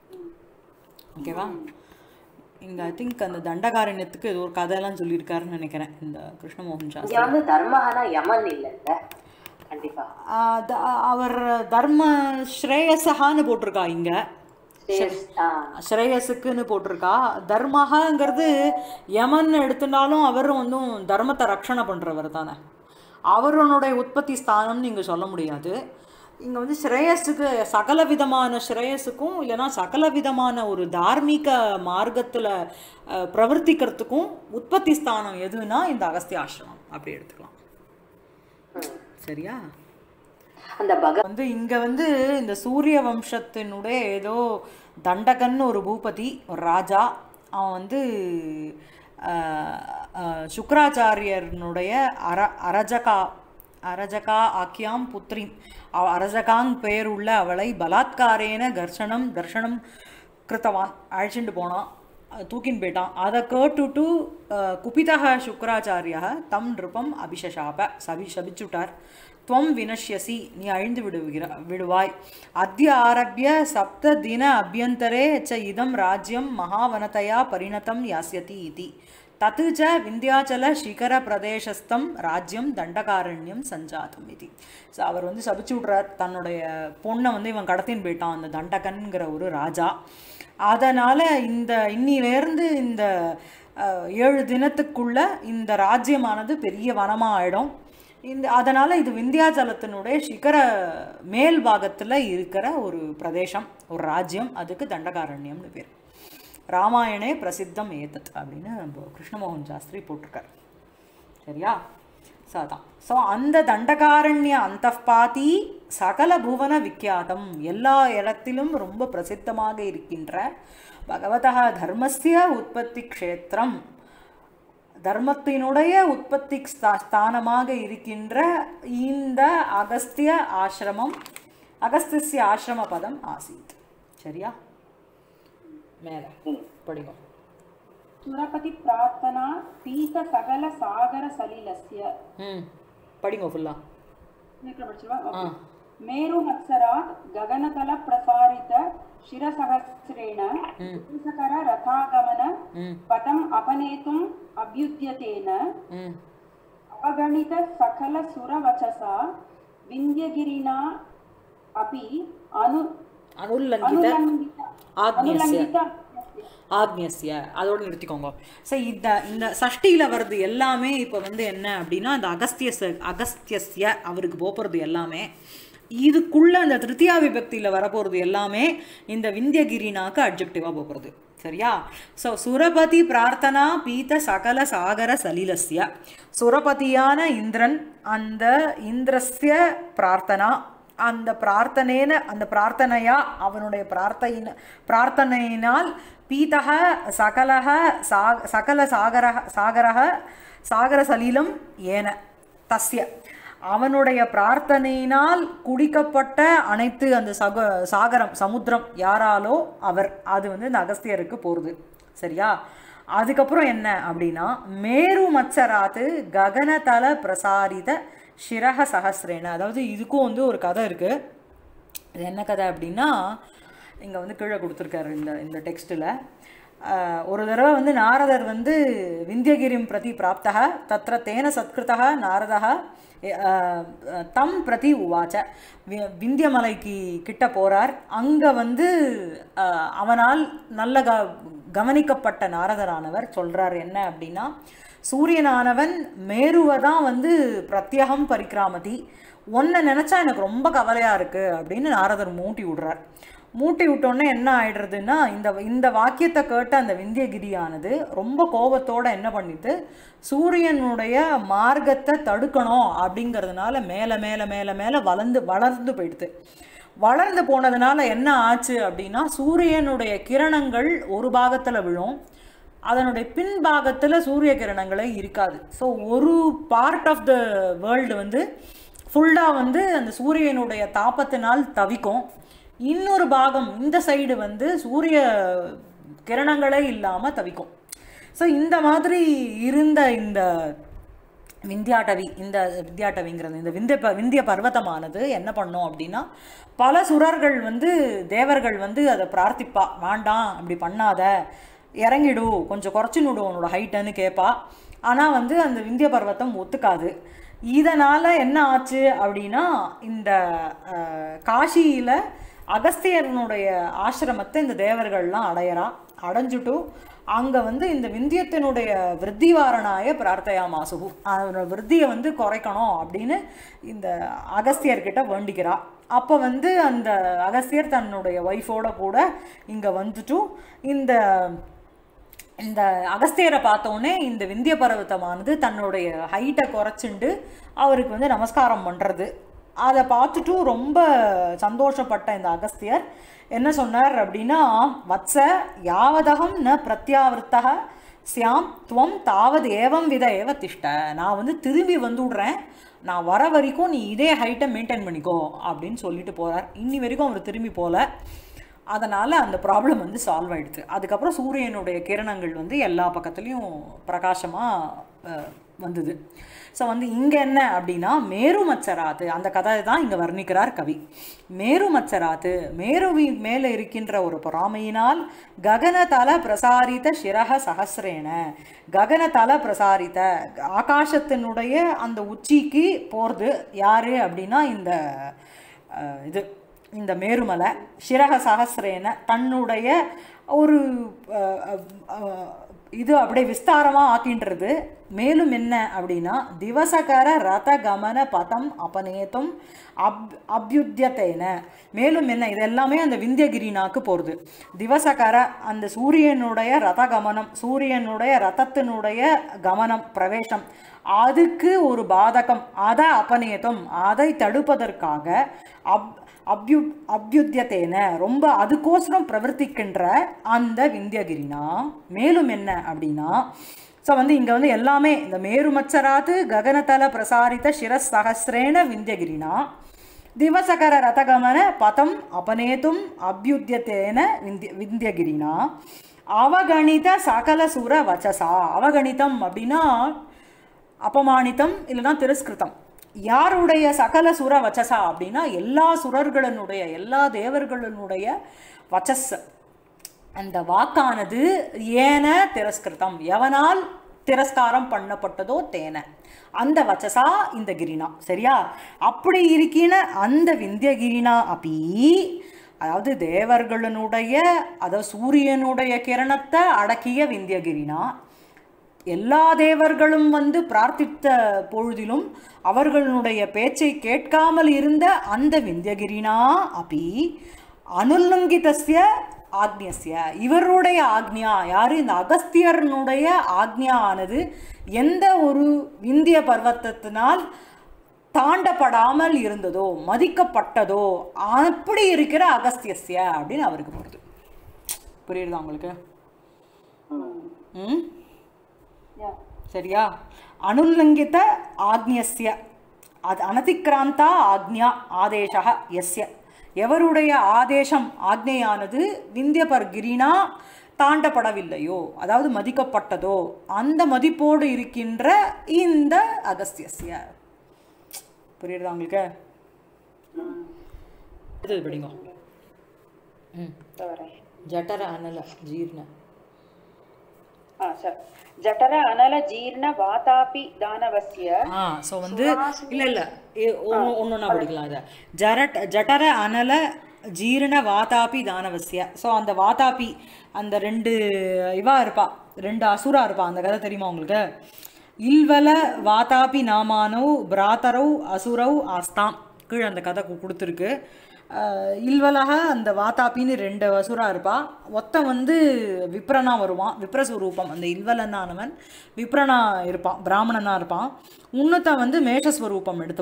ஓகேவா இங்க ஐ திங்க் அந்த தண்டகாரண்யத்துக்கு ஏதோ ஒரு கதையெல்லாம் சொல்லியிருக்காருன்னு நினைக்கிறேன் இந்த கிருஷ்ணமோகன் சாஸ்திரி இங்க வந்து தர்மஹனா யமன் இல்லைல்ல கண்டிப்பா ஆஹ் த- அவர் தர்ம ஸ்ரேயசகான்னு போட்டிருக்கா இங்க Yes. ஆ, ஸ்ரேயஸுக்குன்னு போட்டிருக்கா தர்மஹாங்கிறது யமன் எடுத்துட்டாலும் அவரும் வந்து தர்மத்தை ரக்ஷணை பண்றவர் தானே அவருடைய உற்பத்தி ஸ்தானம்னு இங்க சொல்ல முடியாது இங்க வந்து ஸ்ரேயஸுக்கு சகல விதமான ஸ்ரேயஸுக்கும் இல்லைன்னா சகல விதமான ஒரு தார்மீக மார்க்கத்துல அஹ், பிரவர்த்திக்கிறதுக்கும் உற்பத்தி ஸ்தானம் எதுனா இந்த அகஸ்திய ஆசிரமம் அப்படி எடுத்துக்கலாம் ம். சரியா அந்த பக வந்து இங்க வந்து இந்த சூரிய வம்சத்தினுடைய ஏதோ தண்டகன்னு ஒரு பூபதி ஒரு ராஜா அவன் வந்து ஆஹ், ஆஹ், சுக்ராச்சாரியனுடைய அர அரஜகா அரஜகா ஆக்கியாம் புத்ரி அவ அரஜகாங் பெயர் உள்ள அவளை பலாத்காரேன கர்ஷனம் தர்ஷனம் கிருத்தவான் அழைச்சிட்டு போனான் அஹ் தூக்கின்னு போயிட்டான் அதை கேட்டுட்டு அஹ், குபிதः சுக்ராச்சாரியா தம் நிருபம் அபிஷசாப சபி சபிச்சுட்டார் துவம் வினஷ்யசி நீ அழிந்து விடுகிற விடுவாய் அத்ய ஆரம்பிய சப்த தின அபியந்தரே ச இதம் ராஜ்யம் மகாவனதயா பரிணதம் யாஸ்யதி இதி தத்து ச விந்தியாச்சல சிகர பிரதேசஸ்தம் ராஜ்யம் தண்டகாரண்யம் சஞ்சாதம் இது ஸோ அவர் வந்து சபிச்சு விட்றார் தன்னுடைய பொண்ணை வந்து இவன் கடத்தின்னு போயிட்டான் அந்த தண்டகன்கிற ஒரு ராஜா அதனால் இந்த இன்னிலேருந்து இந்த அஹ், ஏழு தினத்துக்குள்ள இந்த ராஜ்யமானது பெரிய வனமாக ஆயிடும் இந்த அதனால் இது விந்தியாச்சலத்தினுடைய சிகர மேல் பாகத்தில் இருக்கிற ஒரு பிரதேசம் ஒரு ராஜ்யம் அதுக்கு தண்டகாரண்யம்னு பேர் ராமாயணே பிரசித்தம் ஏதத் அப்படின்னு நம்ம கிருஷ்ணமோகன் சாஸ்திரி போட்டிருக்கார் சரியா ஸோ அதான் ஸோ அந்த தண்டகாரண்ய அந்தப்பாதி சகல புவன விக்கியாதம் எல்லா இடத்திலும் ரொம்ப பிரசித்தமாக இருக்கின்ற பகவதः தர்மஸ்ய உற்பத்தி க்ஷேத்திரம் தர்மத்தினுடைய உற்பத்தி ஸ்தா- ஸ்தானமாக இருக்கின்ற இந்த அகஸ்திய ஆசிரமம் அகஸ்திய ஆசிரம பதம் ஆசீத் சரியா மேலே படிக்கும் सुरपति प्रार्थना पीत सकल सागर सलिलस्य ம் படிங்க ஃபுல்லா இன்னைக்கு படிச்சிருவா? ஆ Okay. मेरु मत्सरात् गगनतल प्रसारित शिरसहस्रेण पुंसकर रथागमन ம் पदम् अपनेतुम् अभ्युद्यतेन ம் अपगणित सकल सुरवचसा विन्ध्यगिरिना अपि अनु அனுல்லங்கித अनुलङ्घित ஆக்ஞஸ்ய अनुलङ्घित ஆக்ஞஸ்ய அதோட நிறுத்திக்கோங்க ஸோ இந்த இந்த சஷ்டியில் வர்றது எல்லாமே இப்போ வந்து என்ன அப்படின்னா இந்த அகஸ்தியஸ் அகஸ்தியஸ்ய அவருக்கு போகிறது எல்லாமே இதுக்குள்ள அந்த திருத்தியா விபக்தியில் வரப்போகிறது எல்லாமே இந்த விந்தியகிரினாக்கு அப்ஜெக்டிவாக போகிறது சரியா ஸோ சுரபதி பிரார்த்தனா பீத சகல சாகர சலிலஸ்ய சுரபதியான இந்திரன் அந்த இந்திரஸ்ய பிரார்த்தனா அந்த பிரார்த்தனேன அந்த பிரார்த்தனையா அவனுடைய பிரார்த்தையின பிரார்த்தனையினால் பீதக சகலக சா சகல சாகரக சாகரக சாகர சலீலம் ஏன தஸ்ய அவனுடைய பிரார்த்தனையினால் குடிக்கப்பட்ட அனைத்து அந்த சக சாகரம் சமுத்திரம் யாராலோ அவர் அது வந்து இந்த அகஸ்தியருக்கு போகிறது சரியா அதுக்கப்புறம் என்ன அப்படின்னா மேரு மச்சராத்து ககனதல பிரசாரித சிரக சஹஸ்ரேன அதாவது இதுக்கும் வந்து ஒரு கதை இருக்குது இது என்ன கதை அப்படின்னா இங்கே வந்து கீழே கொடுத்துருக்காரு இந்த இந்த டெக்ஸ்ட்டில் ஒரு தடவை வந்து நாரதர் வந்து விந்தியகிரிம் பிரதி பிராப்தக தத்ர தேன சத்கிருதக நாரதக அஹ், தம் பிரதி உவாச்ச வி- விந்தியமலைக்கு கிட்ட போகிறார் அங்கே வந்து அஹ், அவனால் நல்ல க கவனிக்கப்பட்ட நாரதரானவர் சொல்கிறார் என்ன அப்படின்னா சூரியனானவன் மேருவை தான் வந்து பிரத்யகம் பரிக்கிராமதி ஒன்றை நினச்சா எனக்கு ரொம்ப கவலையாக இருக்குது அப்படின்னு நாரதர் மூட்டி விடுறார் மூட்டி விட்டோன்னே என்ன ஆயிடுறதுன்னா இந்த இந்த வாக்கியத்தை கேட்ட அந்த விந்தியகிரியானது ரொம்ப கோபத்தோட என்ன பண்ணிட்டு சூரியனுடைய மார்க்கத்தை தடுக்கணும் அப்படிங்கிறதுனால மேலே மேலே மேலே மேலே வளர்ந்து வளர்ந்து போயிடுது வளர்ந்து போனதுனால என்ன ஆச்சு அப்படின்னா சூரியனுடைய கிரணங்கள் ஒரு பாகத்தில் விழும் அதனுடைய பின்பாகத்தில் சூரிய கிரணங்களே இருக்காது ஸோ ஒரு பார்ட் ஆஃப் த வேர்ல்டு வந்து ஃபுல்லாக வந்து அந்த சூரியனுடைய தாப்பத்தினால் தவிக்கும் இன்னொரு பாகம் இந்த சைடு வந்து சூரிய கிரணங்களே இல்லாமல் தவிக்கும் ஸோ இந்த மாதிரி இருந்த இந்த விந்தியாட்டவி இந்த விந்தியாட்டவிங்கிறது இந்த விந்திய ப விந்திய பர்வதமானது என்ன பண்ணோம் அப்படின்னா பல சுரர்கள் வந்து தேவர்கள் வந்து அதை பிரார்த்திப்பா வேண்டாம் அப்படி பண்ணாத இறங்கிடு கொஞ்சம் குறைச்சினுடு உன்னோட ஹைட்டுன்னு கேட்பா ஆனால் வந்து அந்த விந்திய பர்வதம் ஒத்துக்காது இதனால் என்ன ஆச்சு அப்படின்னா இந்த காஷியில் அகஸ்தியரனுடைய ஆசிரமத்தை இந்த தேவர்கள்லாம் அடையறா அடைஞ்சுட்டு அங்கே வந்து இந்த விந்தியத்தினுடைய விருத்திவாரனாய பிரார்த்தையா மாசுகு அதோட விருத்தியை வந்து குறைக்கணும் அப்படின்னு இந்த அகஸ்தியர்கிட்ட வேண்டிக்கிறா அப்போ வந்து அந்த அகஸ்தியர் தன்னுடைய ஒய்ஃபோட கூட இங்கே வந்துட்டு இந்த இந்த அகஸ்தியரை பார்த்தோன்னே இந்த விந்திய பர்வதமானது தன்னுடைய ஹைட்டை குறைச்சிண்டு அவருக்கு வந்து நமஸ்காரம் பண்ணுறது அதை பார்த்துட்டு ரொம்ப சந்தோஷப்பட்ட இந்த அகஸ்தியர் என்ன சொன்னார் அப்படின்னா வத்ச யாவதகம் ந பிரத்யாவிருத்தக சியாம் துவம் தாவது ஏவம் வித ஏவ திஷ்ட நான் வந்து திரும்பி வந்து விடுறேன் நான் வர வரைக்கும் நீ இதே ஹைட்டை மெயின்டைன் பண்ணிக்கோ அப்படின்னு சொல்லிட்டு போகிறார் இன்னி வரைக்கும் அவர் திரும்பி போகல அதனால் அந்த ப்ராப்ளம் வந்து சால்வ் ஆயிடுது அதுக்கப்புறம் சூரியனுடைய கிரணங்கள் வந்து எல்லா பக்கத்துலேயும் பிரகாசமாக வந்தது ஸோ வந்து இங்கே என்ன அப்படின்னா மேரு மச்சராத்து அந்த கதை தான் இங்கே வர்ணிக்கிறார் கவி மேரு மச்சராத்து மேருவி மேலே இருக்கின்ற ஒரு பொறாமையினால் ககனதல பிரசாரித சிரக சகசிரேன ககனதல பிரசாரித்த ஆகாசத்தினுடைய அந்த உச்சிக்கு போகிறது யாரு அப்படின்னா இந்த அஹ், இது இந்த மேருமலை சிரக சகசிரேன தன்னுடைய ஒரு அஹ், அஹ், அஹ், இது அப்படியே விஸ்தாரமாக ஆக்கின்றது மேலும் என்ன அப்படின்னா திவசகர ரத கமன பதம் அபநேத்தும் அப் அபியுத்தியத்தேன மேலும் என்ன இது எல்லாமே அந்த விந்தியகிரினாக்கு போகிறது திவசகர அந்த சூரியனுடைய ரத கமனம் சூரியனுடைய ரதத்தினுடைய கமனம் பிரவேசம் அதுக்கு ஒரு பாதகம் அதை அபநேதம் அதை தடுப்பதற்காக அப் அப்யு அபியுத்தியத்தேன ரொம்ப அதுக்கோசரம் பிரவர்த்திக்கின்ற அந்த விந்தியகிரினா மேலும் என்ன அப்படின்னா ஸோ வந்து இங்கே வந்து எல்லாமே இந்த மேருமச்சராத்து ககனதல பிரசாரித்த சிரஸ் சகசிரேன விந்தியகிரினா திவசகர ரதகமன பதம் அபநேதும் அபியுத்தியத்தேன விந்திய விந்தியகிரினா அவகணித சகல சுர வச்சசா அவகணிதம் அப்படின்னா அபமானிதம் இல்லைன்னா திரஸ்கிருதம் யாருடைய சகல சுர வச்சசா அப்படின்னா எல்லா சுரர்களுடைய எல்லா தேவர்களுடைய வச்சஸ் அந்த வாக்கானது ஏன திரஸ்கிருதம் எவனால் திரஸ்காரம் பண்ணப்பட்டதோ தேன அந்த வச்சசா இந்த கிரினா சரியா அப்படி இருக்கின அந்த விந்தியகிரினா அப்பி அதாவது தேவர்களுடைய அதாவது சூரியனுடைய கிரணத்தை அடக்கிய விந்தியகிரினா எல்லா தேவர்களும் வந்து பிரார்த்தித்த பொழுதிலும் அவர்களுடைய பேச்சை கேட்காமல் இருந்த அந்த விந்தியகிரினா அப்பி அனுல்லங்கிதஸ்ய ஆக்னியஸ்ய இவருடைய ஆக்ஞா யாரு இந்த அகஸ்தியர்னுடைய ஆக்ஞா ஆனது எந்த ஒரு விந்திய பர்வத்தத்தினால் தாண்டப்படாமல் இருந்ததோ மதிக்கப்பட்டதோ அப்படி இருக்கிற அகஸ்தியஸ்ய அப்படின்னு அவருக்கு போகிறது புரியுதா உங்களுக்கு ம் Yeah. சரியா அனுல்லங்கித ஆக்ஞஸ்ய அது அனதிக்ராந்தா ஆக்ஞா ஆதேசக எஸ்ய எவருடைய ஆதேசம் ஆக்ஞையானது விந்தியபர்கிரினா தாண்டப்படவில்லையோ அதாவது மதிக்கப்பட்டதோ அந்த மதிப்போடு இருக்கின்ற இந்த அகஸ்தியஸ்ய புரியுதா உங்களுக்கு இது படிங்க ம் தவறேன் ஜட்டர அனல ஜீர்ண ஆ சார் ஜಠர அனல ஜீர்ண வாதாபி தானவசிய ஆ ஸோ வந்து இல்லை இல்லை ஒன்று ஒன்றா படிக்கலாம் இதை ஜரட் ஜட்டர அனல ஜீரண வாதாபி தானவசிய ஸோ அந்த வாதாபி அந்த ரெண்டு இவா இருப்பா ரெண்டு அசுரா இருப்பா அந்த கதை தெரியுமா உங்களுக்கு இல்வல வாதாபி நாமானோ பிராத்தரௌ அசுரௌ ஆஸ்தாம் கீழே அந்த கதை கு- கொடுத்துருக்கு அஹ், இல்வலக அந்த வாதாபின்னு ரெண்டு அசுரா இருப்பா ஒத்தன் வந்து விப்ரனா வருவான் விப்ரஸ்வரூபம் அந்த இல்வலனானவன் விப்ரனா இருப்பான் பிராமணனா இருப்பான் உன்னத்தன் வந்து மேஷஸ்வரூபம் எடுத்துப்பான்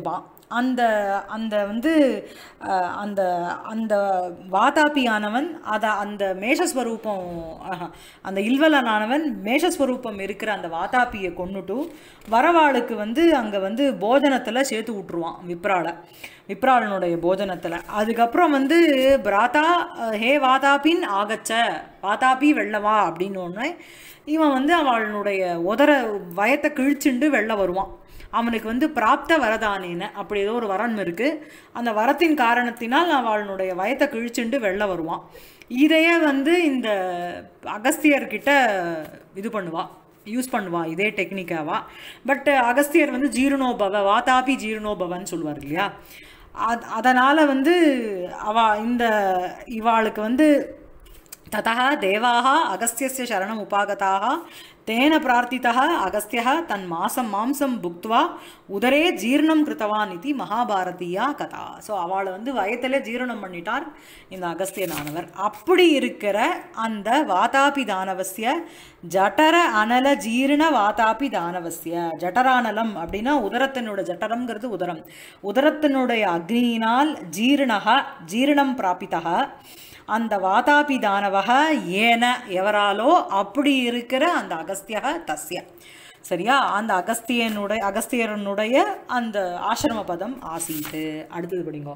அந்த அந்த வந்து அஹ், அந்த அந்த வாதாபியானவன் அதை அந்த மேஷஸ்வரூபம் ஆஹா, அந்த இல்வலனானவன் மேஷஸ்வரூபம் இருக்கிற அந்த வாதாபியை கொன்னுட்டு வரவாளுக்கு வந்து அங்கே வந்து போஜனத்தில் சேர்த்து விட்ருவான் விப்ரால விப்ராளனுடைய போஜனத்தில் அதுக்கப்புறம் வந்து பிராத்தா அஹ், ஹே வாதாபின் ஆகச்ச வாதாபி வெள்ளவா அப்படின்னு ஒன்று இவன் வந்து அவளுடைய உதர வயத்தை கிழிச்சுண்டு வெளில வருவான் அவனுக்கு வந்து பிராப்த வரதானேன அப்படி ஏதோ ஒரு வரம் இருக்கு அந்த வரத்தின் காரணத்தினால் அவளுடைய வயத்தை கிழிச்சுண்டு வெளில வருவான் இதையே வந்து இந்த அகஸ்தியர்கிட்ட இது பண்ணுவா யூஸ் பண்ணுவா இதே டெக்னிக்காவா பட் அகஸ்தியர் வந்து ஜீரணோபவ வாதாபி ஜீரணோபவன்னு சொல்லுவார் இல்லையா அது அதனால் வந்து அவ இந்த இவாளுக்கு வந்து ततः देवाः अगस्त्यस्य शरणम् उपागताः तेन प्रार्थितः अगस्त्यः तन्मासं मांसं भुक्त्वा உதரே ஜீரணம் கிருத்தவான் இது மகாபாரதியா கதா ஸோ அவளை வந்து வயத்தில் ஜீரணம் பண்ணிட்டார் இந்த அகஸ்தியனானவர் அப்படி இருக்கிற அந்த வாதாபி தானவசிய ஜட்டர அனல ஜீரண வாதாபி தானவசிய ஜட்டரானலம் அப்படின்னா உதரத்தினோட ஜட்டரம்ங்கிறது உதரம் உதரத்தினுடைய அக்னியினால் ஜீரணக ஜீரணம் பிராபித்தக அந்த வாதாபி தானவக ஏன எவராலோ அப்படி இருக்கிற அந்த அகஸ்தியக தஸ்ய சரியா அந்த அகஸ்தியனுடைய அகஸ்தியரனுடைய அந்த ஆசிரம பதம் ஆசீத்து அடுத்தது படிங்கோ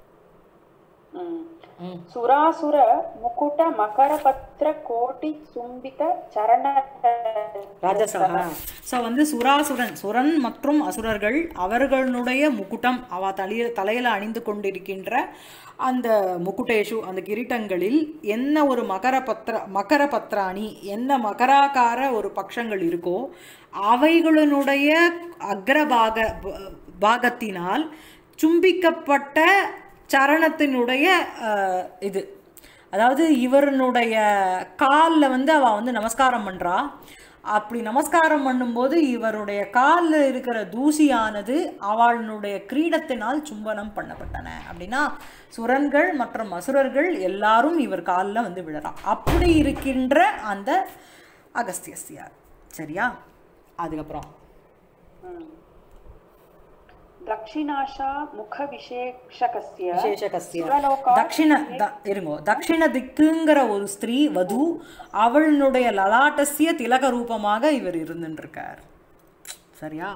ம். சுராசுர முகுட மகரபத்ர கோட்டி சும்பித சரண ராஜசகா ஸோ வந்து சுராசுரன் சுரன் மற்றும் அசுரர்கள் அவர்களுடைய முக்குட்டம் அவ தலைய தலையில் அணிந்து கொண்டிருக்கின்ற அந்த முக்குட்டேஷு அந்த கிரீட்டங்களில் என்ன ஒரு மகர பத்ர மகர பத்ராணி என்ன மகராகார ஒரு பக்ஷங்கள் இருக்கோ அவைகளினுடைய அக்ரபாக ப- பாகத்தினால் சும்பிக்கப்பட்ட சரணத்தினுடைய அஹ், இது அதாவது இவருடைய காலில் வந்து அவ வந்து நமஸ்காரம் பண்றா அப்படி நமஸ்காரம் பண்ணும்போது இவருடைய காலில் இருக்கிற தூசியானது அவளுடைய கிரீடத்தினால் சும்பனம் பண்ணப்பட்டன அப்படின்னா சுரன்கள் மற்றும் அசுரர்கள் எல்லாரும் இவர் காலில் வந்து விழறா அப்படி இருக்கின்ற அந்த அகஸ்தியஸ்யார் சரியா அதுக்கப்புறம் தக்ஷிணாஷா முக விசேஷகஸ்ய விசேஷகஸ்ய சுரலோகா தக்ஷிண த- இருங்கோ தக்ஷிண திக்குங்கிற ஒரு ஸ்திரீ வது அவளுடைய லலாட்டசிய திலக ரூபமாக இவர் இருந்துருக்கார் சரியா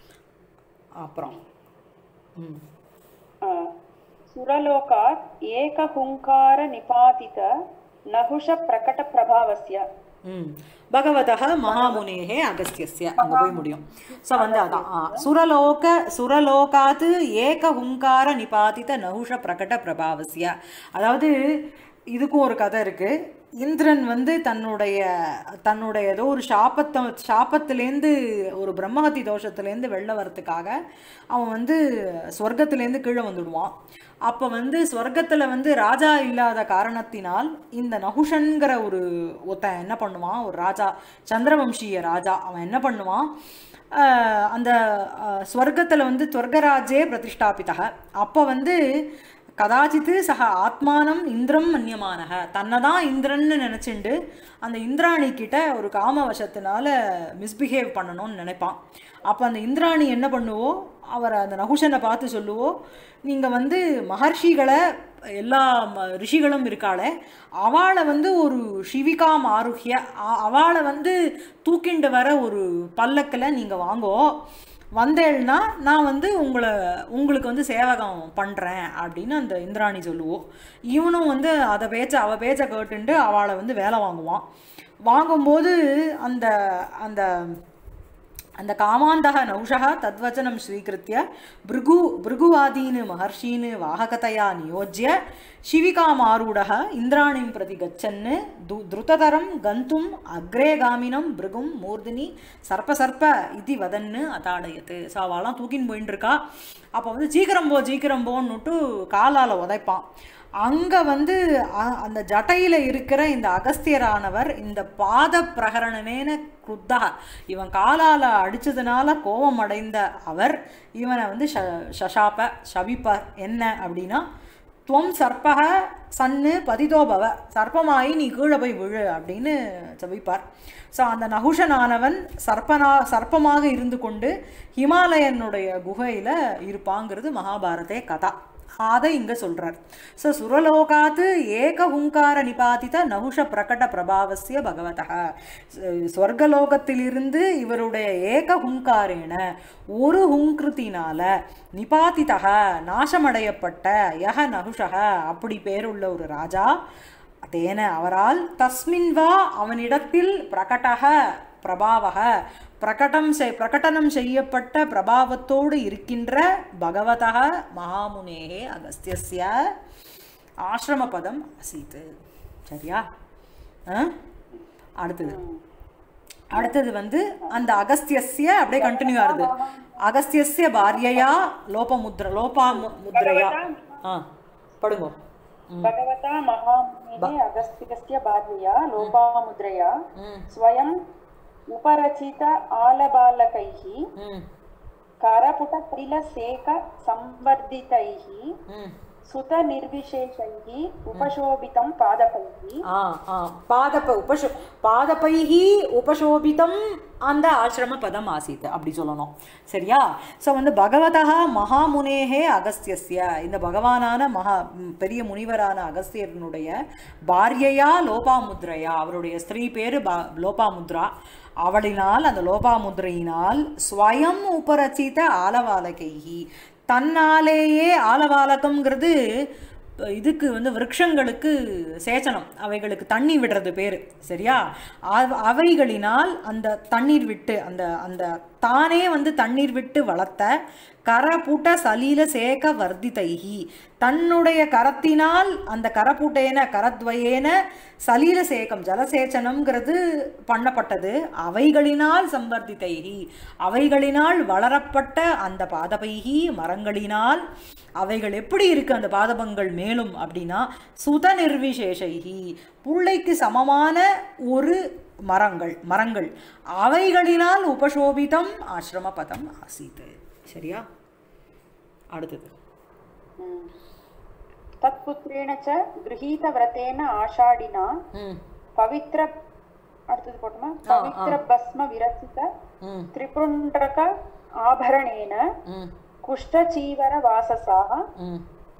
அப்புறம் ம் ஆ. சுரலோகாத் ஏகஹுங்கார நிபாதித நகுஷ பிரகட பிரபாவஸ்ய ம் பகவதः மகாமுனேகே அகஸ்தியஸ்ய அங்கே போய் முடியும் ஸோ வந்து அதான் ஆ, சுரலோக சுரலோகாத்து ஏக ஹுங்கார நிபாதித நகுஷ பிரகட பிரபாவசிய அதாவது இதுக்கும் ஒரு கதை இருக்கு இந்திரன் வந்து தன்னுடைய தன்னுடைய ஏதோ ஒரு சாபத்தை சாபத்திலேருந்து ஒரு பிரம்மஹத்தி தோஷத்துலேருந்து வெளில வரத்துக்காக அவன் வந்து ஸ்வர்க்கத்திலேருந்து கீழே வந்துடுவான் அப்போ வந்து ஸ்வர்க்கத்தில் வந்து ராஜா இல்லாத காரணத்தினால் இந்த நகுஷன்கிற ஒரு ஒருத்தன் என்ன பண்ணுவான் ஒரு ராஜா சந்திரவம்சிய ராஜா அவன் என்ன பண்ணுவான் ஆஹ் அந்த ஸ்வர்க்கத்தில் வந்து ஸ்வர்கராஜே பிரதிஷ்டாபித்தக அப்போ வந்து கதாச்சித்து சக ஆத்மானம் இந்திரம் மன்யமானக தன்னை தான் இந்திரன்னு நினச்சிண்டு அந்த இந்திராணி கிட்ட ஒரு காமவசத்தினால மிஸ்பிஹேவ் பண்ணணும்னு நினைப்பான் அப்போ அந்த இந்திராணி என்ன பண்ணுவோ அவர் அந்த நகுஷனை பார்த்து சொல்லுவோ நீங்கள் வந்து மகர்ஷிகளை எல்லா ம- ரிஷிகளும் இருக்காளே அவளை வந்து ஒரு சிவிகா மாருஹ்ய அ- அவளை வந்து தூக்கிண்டு வர ஒரு பல்லக்கில் நீங்கள் வாங்கோ வந்தேன்னா நான் வந்து உங்களை உங்களுக்கு வந்து சேவகம் பண்ணுறேன் அப்படின்னு அந்த இந்திராணி சொல்லுவோம் இவனும் வந்து அதை பேச்ச அவள் பேச்சை கேட்டுண்டு அவளை வந்து வேலை வாங்குவான் வாங்கும்போது அந்த அந்த அந்த காமாந்தக நௌஷः தத்வச்சனம் ஸ்வீகிருத்திய பிருகு பிருகுவாதீன் மகர்ஷீன் வாககதையா நியோஜ்ய शिविकामारूढः इन्द्राणीं प्रति गच्छन् दु द्रुततरं गन्तुम् अग्रे गामिनं பிருகும் மூர்தினி சர்ப்ப சர்ப்ப இது வதன்னு அதாடயத்து ஸோ அவெல்லாம் தூக்கின்னு போயின்னு இருக்கா அப்போ வந்து சீக்கிரம் போ சீக்கிரம் போன்னுட்டு காலால் உதைப்பான் அங்கே வந்து அ- அந்த ஜட்டையில் இருக்கிற இந்த அகஸ்தியரானவர் இந்த பாத பிரகரணனேன குத்தா இவன் காலால் அடிச்சதுனால கோபம் அடைந்த அவர் இவனை வந்து ஷ ஷஷாப்ப சபிப்பார் என்ன அப்படின்னா துவம் சர்ப்பக சன்னு பதிதோ பவ சர்ப்பமாயி நீ கீழே போய் விழு அப்படின்னு செவிப்பார் ஸோ அந்த நகுஷனானவன் சர்ப்பனா சர்ப்பமாக இருந்து கொண்டு ஹிமாலயனுடைய குகையில் இருப்பாங்கிறது மகாபாரதே கதா அதை இங்கே சொல்கிறார் ஸோ சுரலோகாத்து ஏக ஹுங்கார நிபாதித நகுஷ பிரகட பிரபாவசிய பகவதः ஸ்வர்கலோகத்திலிருந்து இவருடைய ஏக ஹுங்காரேன ஒரு ஹுங்கிருத்தினால நிபாதிதக நாசமடையப்பட்ட யக நகுஷக அப்படி பேருள்ள ஒரு ராஜா தேன அவரால் தஸ்மின் வா அவனிடத்தில் பிரகடக பிரபாவக பிரகடம் செய் பிரகடனம் செய்யப்பட்ட பிரபாவத்தோடு இருக்கின்ற பகவதः மகாமுனேகே அகஸ்தியஸ்ய ஆசிரம பதம் அசீத்து சரியா ஆ? அடுத்தது அடுத்தது வந்து அந்த அகஸ்தியஸ்ய அப்படியே கண்டினியூ ஆகுது அகஸ்தியஸ்ய பாரியையா லோபமுத்ர லோபா மு- முத்ரையா ஆ படுங்கோ भगवता महामुनेः अगस्त्यस्य भार्यया लोपामुद्रया स्वयम् उपरचित आलबालकैः ம் करपुटतिलसेकसंवर्धितैः ம் सुतनिर्विशेषैः उपशोभितं पादपैः ஆ ஆ பாதப உபசோ பாதபைஹி உபசோபிதம் அந்த ஆசிரம பதம் ஆசீத் அப்படி சொல்லணும் சரியா ஸோ வந்து பகவதः மகாமுனேகே அகஸ்தியஸ்ய இந்த பகவானான மகா ம், பெரிய முனிவரான அகஸ்தியனுடைய பாரியையா லோபாமுத்ரையா அவருடைய ஸ்திரீ பேரு பா லோபாமுத்ரா அவளினால் அந்த லோபாமுத்ரையினால் ஸ்வயம் உபரச்சித ஆலவாலகைஹி தன்னாலேயே ஆலவாலகம்ங்கிறது இதுக்கு வந்து விருட்சங்களுக்கு சேச்சனம் அவைகளுக்கு தண்ணி விடுறது பேர் சரியா அவ- அவைகளினால் அந்த தண்ணீர் விட்டு அந்த அந்த தானே வந்து தண்ணீர் விட்டு வளர்த்த கரபுட்ட சலீல சேக வர்த்திதைகி தன்னுடைய கரத்தினால் அந்த கரப்புட்டேன கரத்வயேன சலீல சேகம் ஜலசேச்சனம்ங்கிறது பண்ணப்பட்டது அவைகளினால் சம்பர்த்திதைகி அவைகளினால் வளரப்பட்ட அந்த பாதபைகி மரங்களினால் அவைகள் எப்படி இருக்கு அந்த பாதபங்கள் மேலும் அப்படின்னா சுத நிர்விசேஷைகி புள்ளைக்கு சமமான ஒரு மரங்கள் மரங்கள் அவைகளினால் உபசோபிதம் ஆசிரம பதம் ஆசீத் சரியா அடுத்தது तत्पुत्रेण च गृहीतव्रतेन आषाढिना ம் पवित्र அடுத்தது போட்டுமா பவித்ர பஸ்ம விரசித ம் திரிபுண்டக ஆபரணேன ம் குஷ்டச்சீவர வாசசாக ம்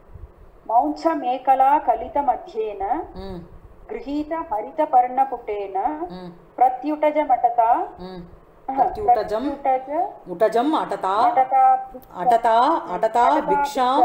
மௌஞ்ச மேகலா கலித மத்தியேன ம் गृहीत हरितपर्णपुटेन ம் प्रत्युटज मटता ம் प्रत्युटजं प्रत्युटज उटजम् अटता मटता अटता अटता भिक्षां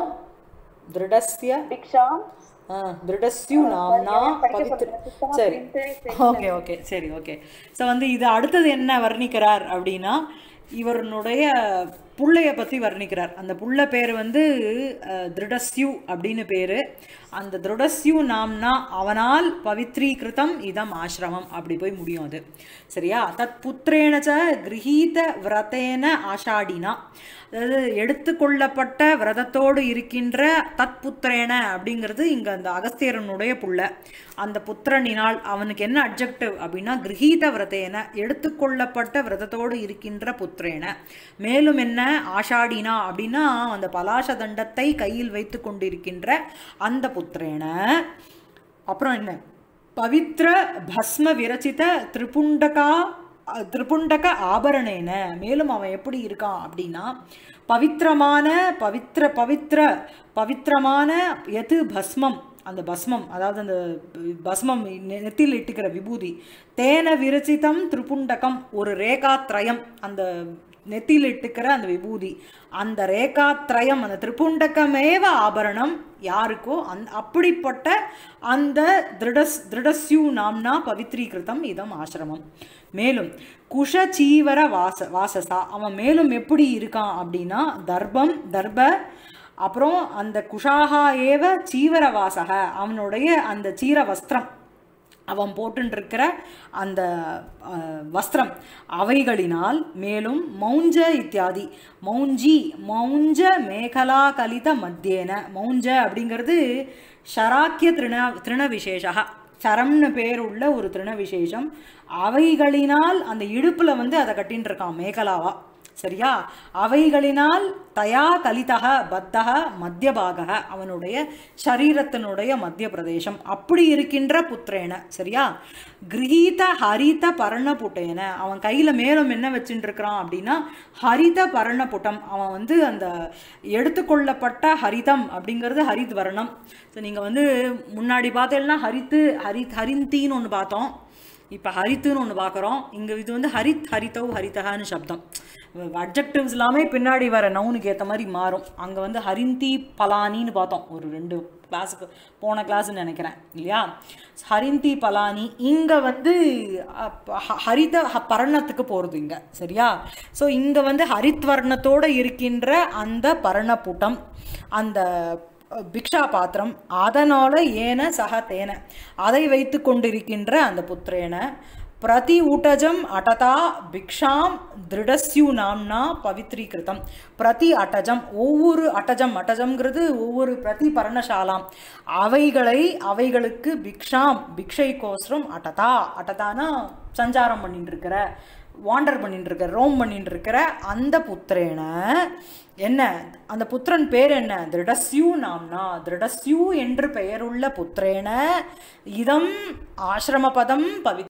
दृढस्य भिक्षां ஆ, திருடஸ்யு நாம்னா பவித்ர சரி ஓகே ஓகே சரி ஓகே ஸோ வந்து இது அடுத்தது என்ன வர்ணிக்கிறார் அப்படின்னா இவருடைய புள்ளைய பற்றி வர்ணிக்கிறார் அந்த புள்ள பேர் வந்து அஹ், திருடஸ்யு அப்படின்னு பேர் அந்த திருடஸ்யு நாம்னா அவனால் பவித்ரீகிருதம் இதம் ஆசிரமம் அப்படி போய் முடியும் அது சரியா தத் புத்திரேனச்ச கிரகீத விரதேன ஆஷாடினா அதாவது எடுத்துக்கொள்ளப்பட்ட விரதத்தோடு இருக்கின்ற தத் புத்திரேன அப்படிங்கிறது இங்கே அந்த அகஸ்தியரனுடைய புள்ள அந்த புத்திரனினால் அவனுக்கு என்ன அப்ஜெக்டிவ் அப்படின்னா கிரகீத விரதேன எடுத்துக்கொள்ளப்பட்ட விரதத்தோடு இருக்கின்ற புத்திரேன மேலும் என்ன ஆஷாடினா அப்படின்னா அந்த பலாச தண்டத்தை கையில் வைத்து கொண்டிருக்கின்ற அந்த புத்திரேன அப்புறம் என்ன பவித்ர பஸ்ம விரச்சித திரிபுண்டகா அஹ், திரிபுண்டக ஆபரணேன மேலும் அவன் எப்படி இருக்கான் அப்படின்னா பவித்திரமான பவித்ர பவித்ர பவித்திரமான எது பஸ்மம் அந்த பஸ்மம் அதாவது அந்த பஸ்மம் நெ- நெத்தியில் இட்டுக்கிற விபூதி தேன விரச்சிதம் திரிபுண்டகம் ஒரு ரேகாத்ரயம் அந்த நெத்தியில் இட்டுக்கிற அந்த விபூதி அந்த ரேகாத்ரயம் அந்த திரிபுண்டகமேவ ஆபரணம் யாருக்கோ அந் அப்படிப்பட்ட அந்த திருடஸ் திருடஸ்யூ நாம்னா பவித்ரீகிருதம் இதம் ஆசிரமம் மேலும் குஷச்சீவர வாச வாசசா அவன் மேலும் எப்படி இருக்கான் அப்படின்னா தர்பம் தர்ப அப்புறம் அந்த குஷாகா ஏவ சீவர வாசக அவனுடைய அந்த சீர வஸ்திரம் அவன் போட்டுருக்கிற அந்த அஹ், வஸ்திரம் அவைகளினால் மேலும் மௌஞ்ச இத்தியாதி மௌஞ்சி மௌஞ்ச மேகலா கலித மத்தியேன மௌஞ்ச அப்படிங்கிறது ஷராக்கிய திருண திருண விசேஷா சரம்னு பேர் உள்ள ஒரு திருண விசேஷம் அவைகளினால் அந்த இடுப்பில் வந்து அதை கட்டின்னு இருக்கான் மேகலாவா சரியா அவைகளினால் தயா கலிதக பத்தக மத்தியபாகக அவனுடைய சரீரத்தினுடைய மத்திய பிரதேசம் அப்படி இருக்கின்ற புத்திரேன சரியா கிரகீத ஹரித பர்ணபுட்டேன அவன் கையில் மேலும் என்ன வச்சுட்டு இருக்கிறான் அப்படின்னா ஹரித பர்ணபுட்டம் அவன் வந்து அந்த எடுத்துக்கொள்ளப்பட்ட ஹரிதம் அப்படிங்கிறது ஹரித் வர்ணம் ஸோ நீங்கள் வந்து முன்னாடி பார்த்தேன்னா ஹரித்து ஹரித் ஹரிந்தின்னு ஒன்று பார்த்தோம் இப்போ ஹரித்துன்னு ஒன்று பார்க்குறோம் இங்கே இது வந்து ஹரித் ஹரிதவ் ஹரிதகான்னு சப்தம் அப்ஜெக்டிவ்ஸ் எல்லாமே பின்னாடி வர நவுனுக்கு ஏற்ற மாதிரி மாறும் அங்கே வந்து ஹரிந்தி பலானின்னு பார்த்தோம் ஒரு ரெண்டு கிளாஸுக்கு போன கிளாஸ்ன்னு நினைக்கிறேன் இல்லையா ஹரிந்தி பலானி இங்கே வந்து அப்ப ஹ- ஹரித ஹ- பர்ணத்துக்கு போகிறது இங்கே சரியா ஸோ இங்கே வந்து ஹரித்வர்ணத்தோடு இருக்கின்ற அந்த பர்ணப்புட்டம் அந்த பிக்ஷா பாத்திரம் அதனால ஏன சக தேன அதை வைத்து கொண்டிருக்கின்ற அந்த புத்திரேன பிரதி ஊட்டஜம் அடதா பிக்ஷாம் திருடஸ்யு நாம்னா பவித்ரீகிருதம் பிரதி அட்டஜம் ஒவ்வொரு அட்டஜம் அட்டஜம்ங்கிறது ஒவ்வொரு பிரதி பர்ணசாலாம் அவைகளை அவைகளுக்கு பிக்ஷாம் பிக்ஷைக்கோசரம் அட்டதா அட்டதானா சஞ்சாரம் பண்ணிட்டு இருக்கிற வாண்டர் பண்ணிட்டு இருக்கிற ரோம் பண்ணிட்டு இருக்கிற அந்த புத்திரேன என்ன அந்த புத்திரன் பேர் என்ன திருடஸ்யூ நாம்னா திருடஸ்யூ என்று பெயருள்ள புத்திரேன இதம் ஆசிரமபதம் பவி